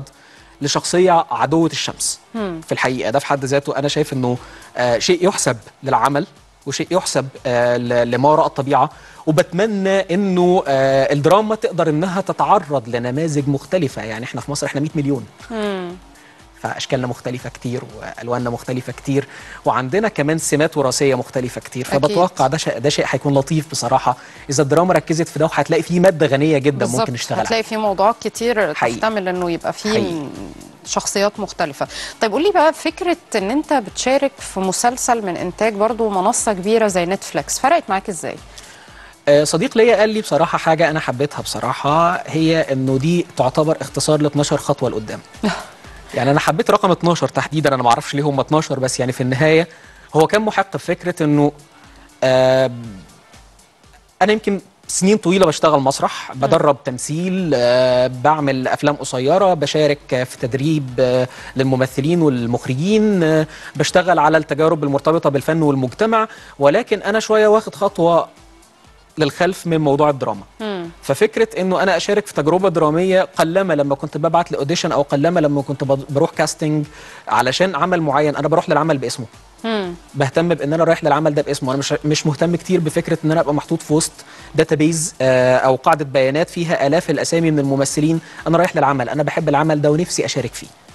لشخصيه عدوه الشمس في الحقيقه ده في حد ذاته انا شايف انه آه شيء يحسب للعمل وشيء يحسب آه ل- لما وراء الطبيعه وبتمنى انه آه الدراما تقدر انها تتعرض لنماذج مختلفه يعني احنا في مصر احنا 100 مليون فاشكالنا مختلفه كتير والواننا مختلفه كتير وعندنا كمان سمات وراثيه مختلفه كتير
أكيد.
فبتوقع ده شيء ده شيء هيكون لطيف بصراحه اذا الدراما ركزت في ده وهتلاقي فيه ماده غنيه جدا
بالظبط.
ممكن نشتغل عليها
هتلاقي في موضوعات كتير
حقيقي.
تحتمل انه يبقى فيه
حقيقي.
م- شخصيات مختلفة طيب قولي بقى فكرة ان انت بتشارك في مسلسل من انتاج برضو منصة كبيرة زي نتفليكس فرقت معاك ازاي؟
آه، صديق ليا قال لي بصراحه حاجه انا حبيتها بصراحه هي انه دي تعتبر اختصار ل 12 خطوه لقدام يعني انا حبيت رقم 12 تحديدا انا ما اعرفش ليه هم 12 بس يعني في النهايه هو كان محق في فكره انه آه انا يمكن سنين طويله بشتغل مسرح بدرب تمثيل آه بعمل افلام قصيره بشارك آه، في تدريب آه للممثلين والمخرجين آه بشتغل على التجارب المرتبطه بالفن والمجتمع ولكن انا شويه واخد خطوه للخلف من موضوع الدراما ففكره انه انا اشارك في تجربه دراميه قلما لما كنت ببعت لاوديشن او قلما لما كنت بض- بروح كاستنج علشان عمل معين انا بروح للعمل باسمه بهتم بان انا رايح للعمل ده باسمه انا مش مش مهتم كتير بفكره ان انا ابقى محطوط في وسط داتابيز او قاعده بيانات فيها الاف الاسامي من الممثلين انا رايح للعمل انا بحب العمل ده ونفسي اشارك فيه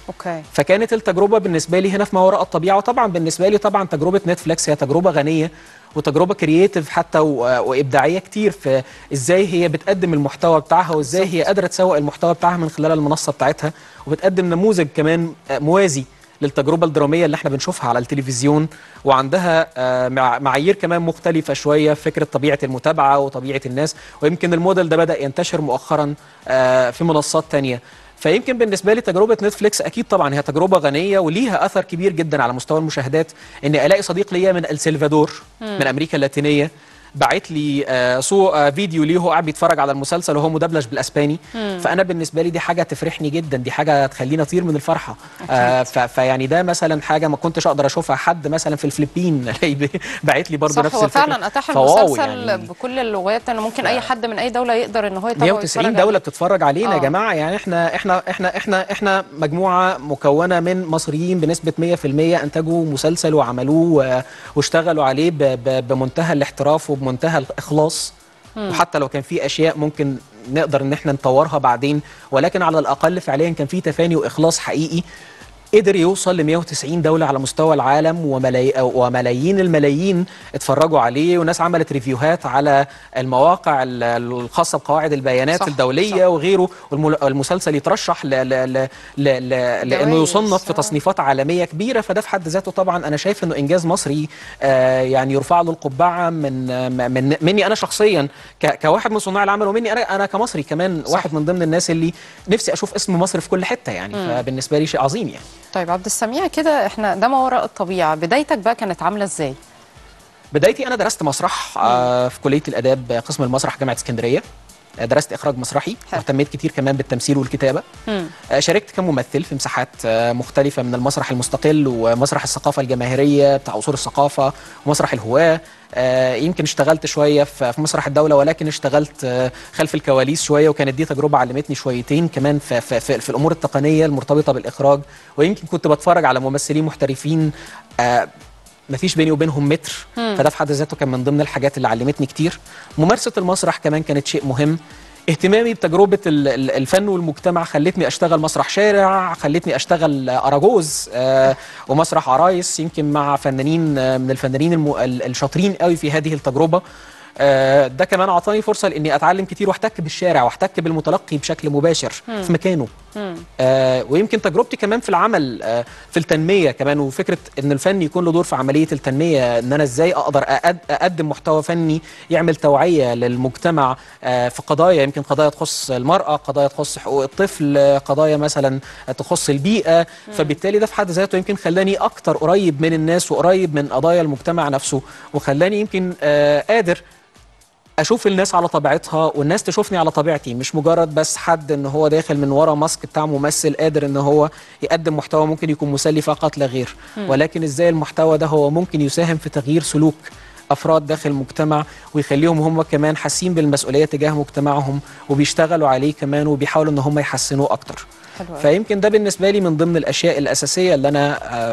اوكي
فكانت التجربه بالنسبه لي هنا في ما وراء الطبيعه وطبعا بالنسبه لي طبعا تجربه نتفليكس هي تجربه غنيه وتجربه كرييتيف حتى و- وابداعيه كتير في ازاي هي بتقدم المحتوى بتاعها وازاي هي قادره تسوق المحتوى بتاعها من خلال المنصه بتاعتها وبتقدم نموذج كمان آه، موازي للتجربه الدراميه اللي احنا بنشوفها على التلفزيون وعندها آه، مع- معايير كمان مختلفه شويه في فكره طبيعه المتابعه وطبيعه الناس ويمكن الموديل ده بدا ينتشر مؤخرا آه، في منصات تانية فيمكن بالنسبه لي تجربه نتفليكس اكيد طبعا هي تجربه غنيه وليها اثر كبير جدا على مستوى المشاهدات اني الاقي صديق ليا من السلفادور من امريكا اللاتينيه بعت لي آه صو آه فيديو ليه هو قاعد بيتفرج على المسلسل وهو مدبلج بالاسباني فانا بالنسبه لي دي حاجه تفرحني جدا دي حاجه تخليني اطير من الفرحه آه ف- فيعني ده مثلا حاجه ما كنتش اقدر اشوفها حد مثلا في الفلبين الاقي باعت لي برضه
صح
نفس
هو
الفكره
فعلا اتاح
فواو
المسلسل
يعني
بكل اللغات انه ممكن اي حد من اي دوله يقدر ان هو يتابعه
190
ويتفرج
دولة
عليه.
بتتفرج علينا يا
آه.
جماعة يعني احنا احنا احنا احنا احنا مجموعة مكونة من مصريين بنسبة 100% انتجوا مسلسل وعملوه و- واشتغلوا عليه ب- ب- بمنتهى الاحتراف وبمنتهى الاخلاص وحتى لو كان في اشياء ممكن نقدر ان احنا نطورها بعدين ولكن على الاقل فعليا كان في تفاني واخلاص حقيقي قدر يوصل ل 190 دولة على مستوى العالم وملاي... وملايين الملايين اتفرجوا عليه وناس عملت ريفيوهات على المواقع ال- الخاصة بقواعد البيانات
صح،
الدولية
صح.
وغيره والمسلسل يترشح ل... ل... ل... ل... ل... لأنه
جوائز،
يصنف في
آه.
تصنيفات عالمية كبيرة فده في حد ذاته طبعا أنا شايف إنه إنجاز مصري آه يعني يرفع له القبعة من آه، من مني أنا شخصيا ك... كواحد من صناع العمل ومني أنا أنا كمصري كمان
صح.
واحد من ضمن الناس اللي نفسي أشوف اسم مصر في كل حتة يعني فبالنسبة لي شيء عظيم يعني
طيب عبد السميع كده احنا ده ما وراء الطبيعه بدايتك بقى كانت عامله ازاي
بدايتي انا درست مسرح آه في كليه الاداب آه، قسم المسرح جامعه اسكندريه آه، درست اخراج مسرحي
حلو.
واهتميت كتير كمان بالتمثيل والكتابه
مم.
آه، شاركت كممثل في مساحات آه، مختلفه من المسرح المستقل ومسرح الثقافه الجماهيريه بتاع اصول الثقافه ومسرح الهواه آه، يمكن اشتغلت شويه في في مسرح الدوله ولكن اشتغلت آه، خلف الكواليس شويه وكانت دي تجربه علمتني شويتين كمان في, في, في, في الامور التقنيه المرتبطه بالاخراج ويمكن كنت بتفرج على ممثلين محترفين آه، مفيش بيني وبينهم متر فده في حد ذاته كان من ضمن الحاجات اللي علمتني كتير ممارسه المسرح كمان كانت شيء مهم اهتمامي بتجربه ال- ال- الفن والمجتمع خلتني اشتغل مسرح شارع خلتني اشتغل آه، اراجوز آه، ومسرح عرايس يمكن مع فنانين آه، من الفنانين الم- ال- الشاطرين قوي في هذه التجربه آه، ده كمان اعطاني فرصه لاني اتعلم كتير واحتك بالشارع واحتك بالمتلقي بشكل مباشر في مكانه آه ويمكن تجربتي كمان في العمل آه في التنميه كمان وفكره ان الفن يكون له دور في عمليه التنميه ان انا ازاي اقدر أقد اقدم محتوى فني يعمل توعيه للمجتمع آه في قضايا يمكن قضايا تخص المراه قضايا تخص حقوق الطفل آه، قضايا مثلا تخص البيئه فبالتالي ده في حد ذاته يمكن خلاني اكتر قريب من الناس وقريب من قضايا المجتمع نفسه وخلاني يمكن آه قادر اشوف الناس على طبيعتها والناس تشوفني على طبيعتي مش مجرد بس حد ان هو داخل من ورا ماسك بتاع ممثل قادر ان هو يقدم محتوى ممكن يكون مسلي فقط لا غير ولكن ازاي المحتوى ده هو ممكن يساهم في تغيير سلوك افراد داخل المجتمع ويخليهم هم كمان حاسين بالمسؤوليه تجاه مجتمعهم وبيشتغلوا عليه كمان وبيحاولوا ان هم يحسنوه اكتر
حلو أوي.
فيمكن ده بالنسبه لي من ضمن الاشياء الاساسيه اللي انا آه،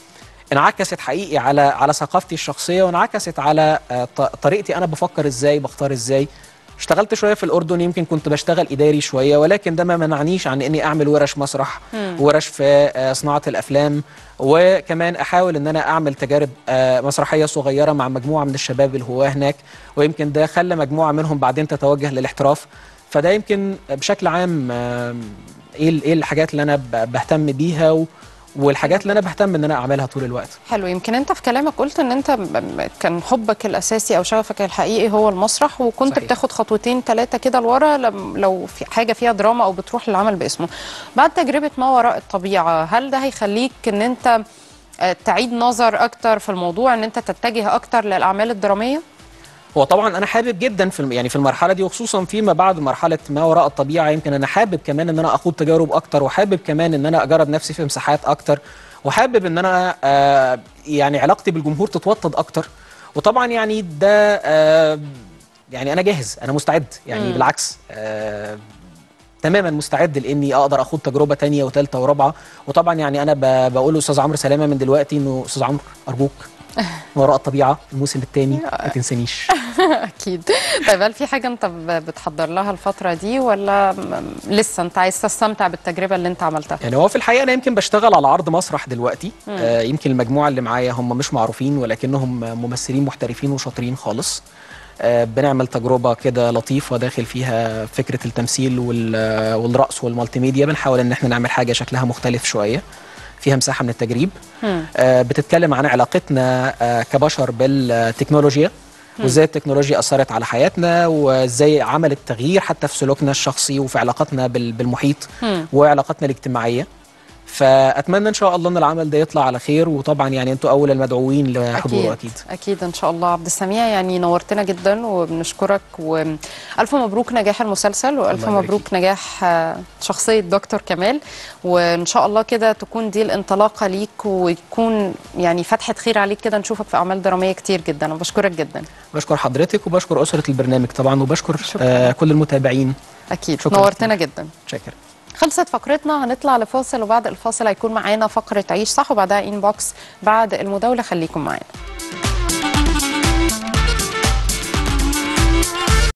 انعكست حقيقي على على ثقافتي الشخصيه وانعكست على آه، ط- طريقتي انا بفكر ازاي بختار ازاي اشتغلت شويه في الاردن يمكن كنت بشتغل اداري شويه ولكن ده ما منعنيش عن اني اعمل ورش مسرح ورش في آه، صناعه الافلام وكمان احاول ان انا اعمل تجارب آه، مسرحيه صغيره مع مجموعه من الشباب الهواه هناك ويمكن ده خلى مجموعه منهم بعدين تتوجه للاحتراف فده يمكن بشكل عام آه، ايه ال- ايه الحاجات اللي انا ب- بهتم بيها و والحاجات اللي انا بهتم ان انا اعملها طول الوقت
حلو يمكن انت في كلامك قلت ان انت م- م- كان حبك الاساسي او شغفك الحقيقي هو المسرح وكنت
صحيح.
بتاخد خطوتين ثلاثه كده لورا لم- لو في حاجه فيها دراما او بتروح للعمل باسمه بعد تجربه ما وراء الطبيعه هل ده هيخليك ان انت آه، تعيد نظر اكتر في الموضوع ان انت تتجه اكتر للاعمال الدراميه
هو طبعا انا حابب جدا في الم- يعني في المرحله دي وخصوصا فيما بعد مرحله ما وراء الطبيعه يمكن انا حابب كمان ان انا اخوض تجارب اكتر وحابب كمان ان انا اجرب نفسي في مساحات اكتر وحابب ان انا آه يعني علاقتي بالجمهور تتوطد اكتر وطبعا يعني ده آه يعني انا جاهز انا مستعد يعني بالعكس آه تماما مستعد لاني اقدر اخوض تجربه تانية وثالثه ورابعه وطبعا يعني انا ب- بقول لاستاذ عمرو سلامه من دلوقتي انه استاذ عمرو ارجوك ما وراء الطبيعه الموسم الثاني ما تنسانيش
اكيد طيب هل في حاجه انت ب- بتحضر لها الفتره دي ولا م- لسه انت عايز تستمتع بالتجربه اللي انت عملتها
يعني هو في الحقيقه انا يمكن بشتغل على عرض مسرح دلوقتي آه يمكن المجموعه اللي معايا هم مش معروفين ولكنهم ممثلين محترفين وشاطرين خالص آه بنعمل تجربه كده لطيفه داخل فيها فكره التمثيل وال- والرقص والمالتي ميديا بنحاول ان احنا نعمل حاجه شكلها مختلف شويه فيها مساحه من التجريب آه بتتكلم عن علاقتنا آه كبشر بالتكنولوجيا وازاي التكنولوجيا اثرت على حياتنا وازاي عملت تغيير حتى في سلوكنا الشخصي وفي علاقاتنا بال- بالمحيط وعلاقاتنا الاجتماعيه فاتمنى ان شاء الله ان العمل ده يطلع على خير وطبعا يعني انتوا اول المدعوين لحضوره اكيد
اكيد ان شاء الله عبد السميع يعني نورتنا جدا وبنشكرك والف مبروك نجاح المسلسل والف
الله يبارك
مبروك نجاح آه، شخصيه دكتور كمال وان شاء الله كده تكون دي الانطلاقه ليك ويكون يعني فتحه خير عليك كده نشوفك في اعمال دراميه كتير جدا وبشكرك جدا
بشكر حضرتك وبشكر اسره البرنامج طبعا وبشكر
شكراً.
آه كل المتابعين
اكيد
شكراً
نورتنا جدا
شاكر
خلصت فقرتنا هنطلع لفاصل وبعد الفاصل هيكون معانا فقره عيش صح وبعدها انبوكس بعد المداوله خليكم معانا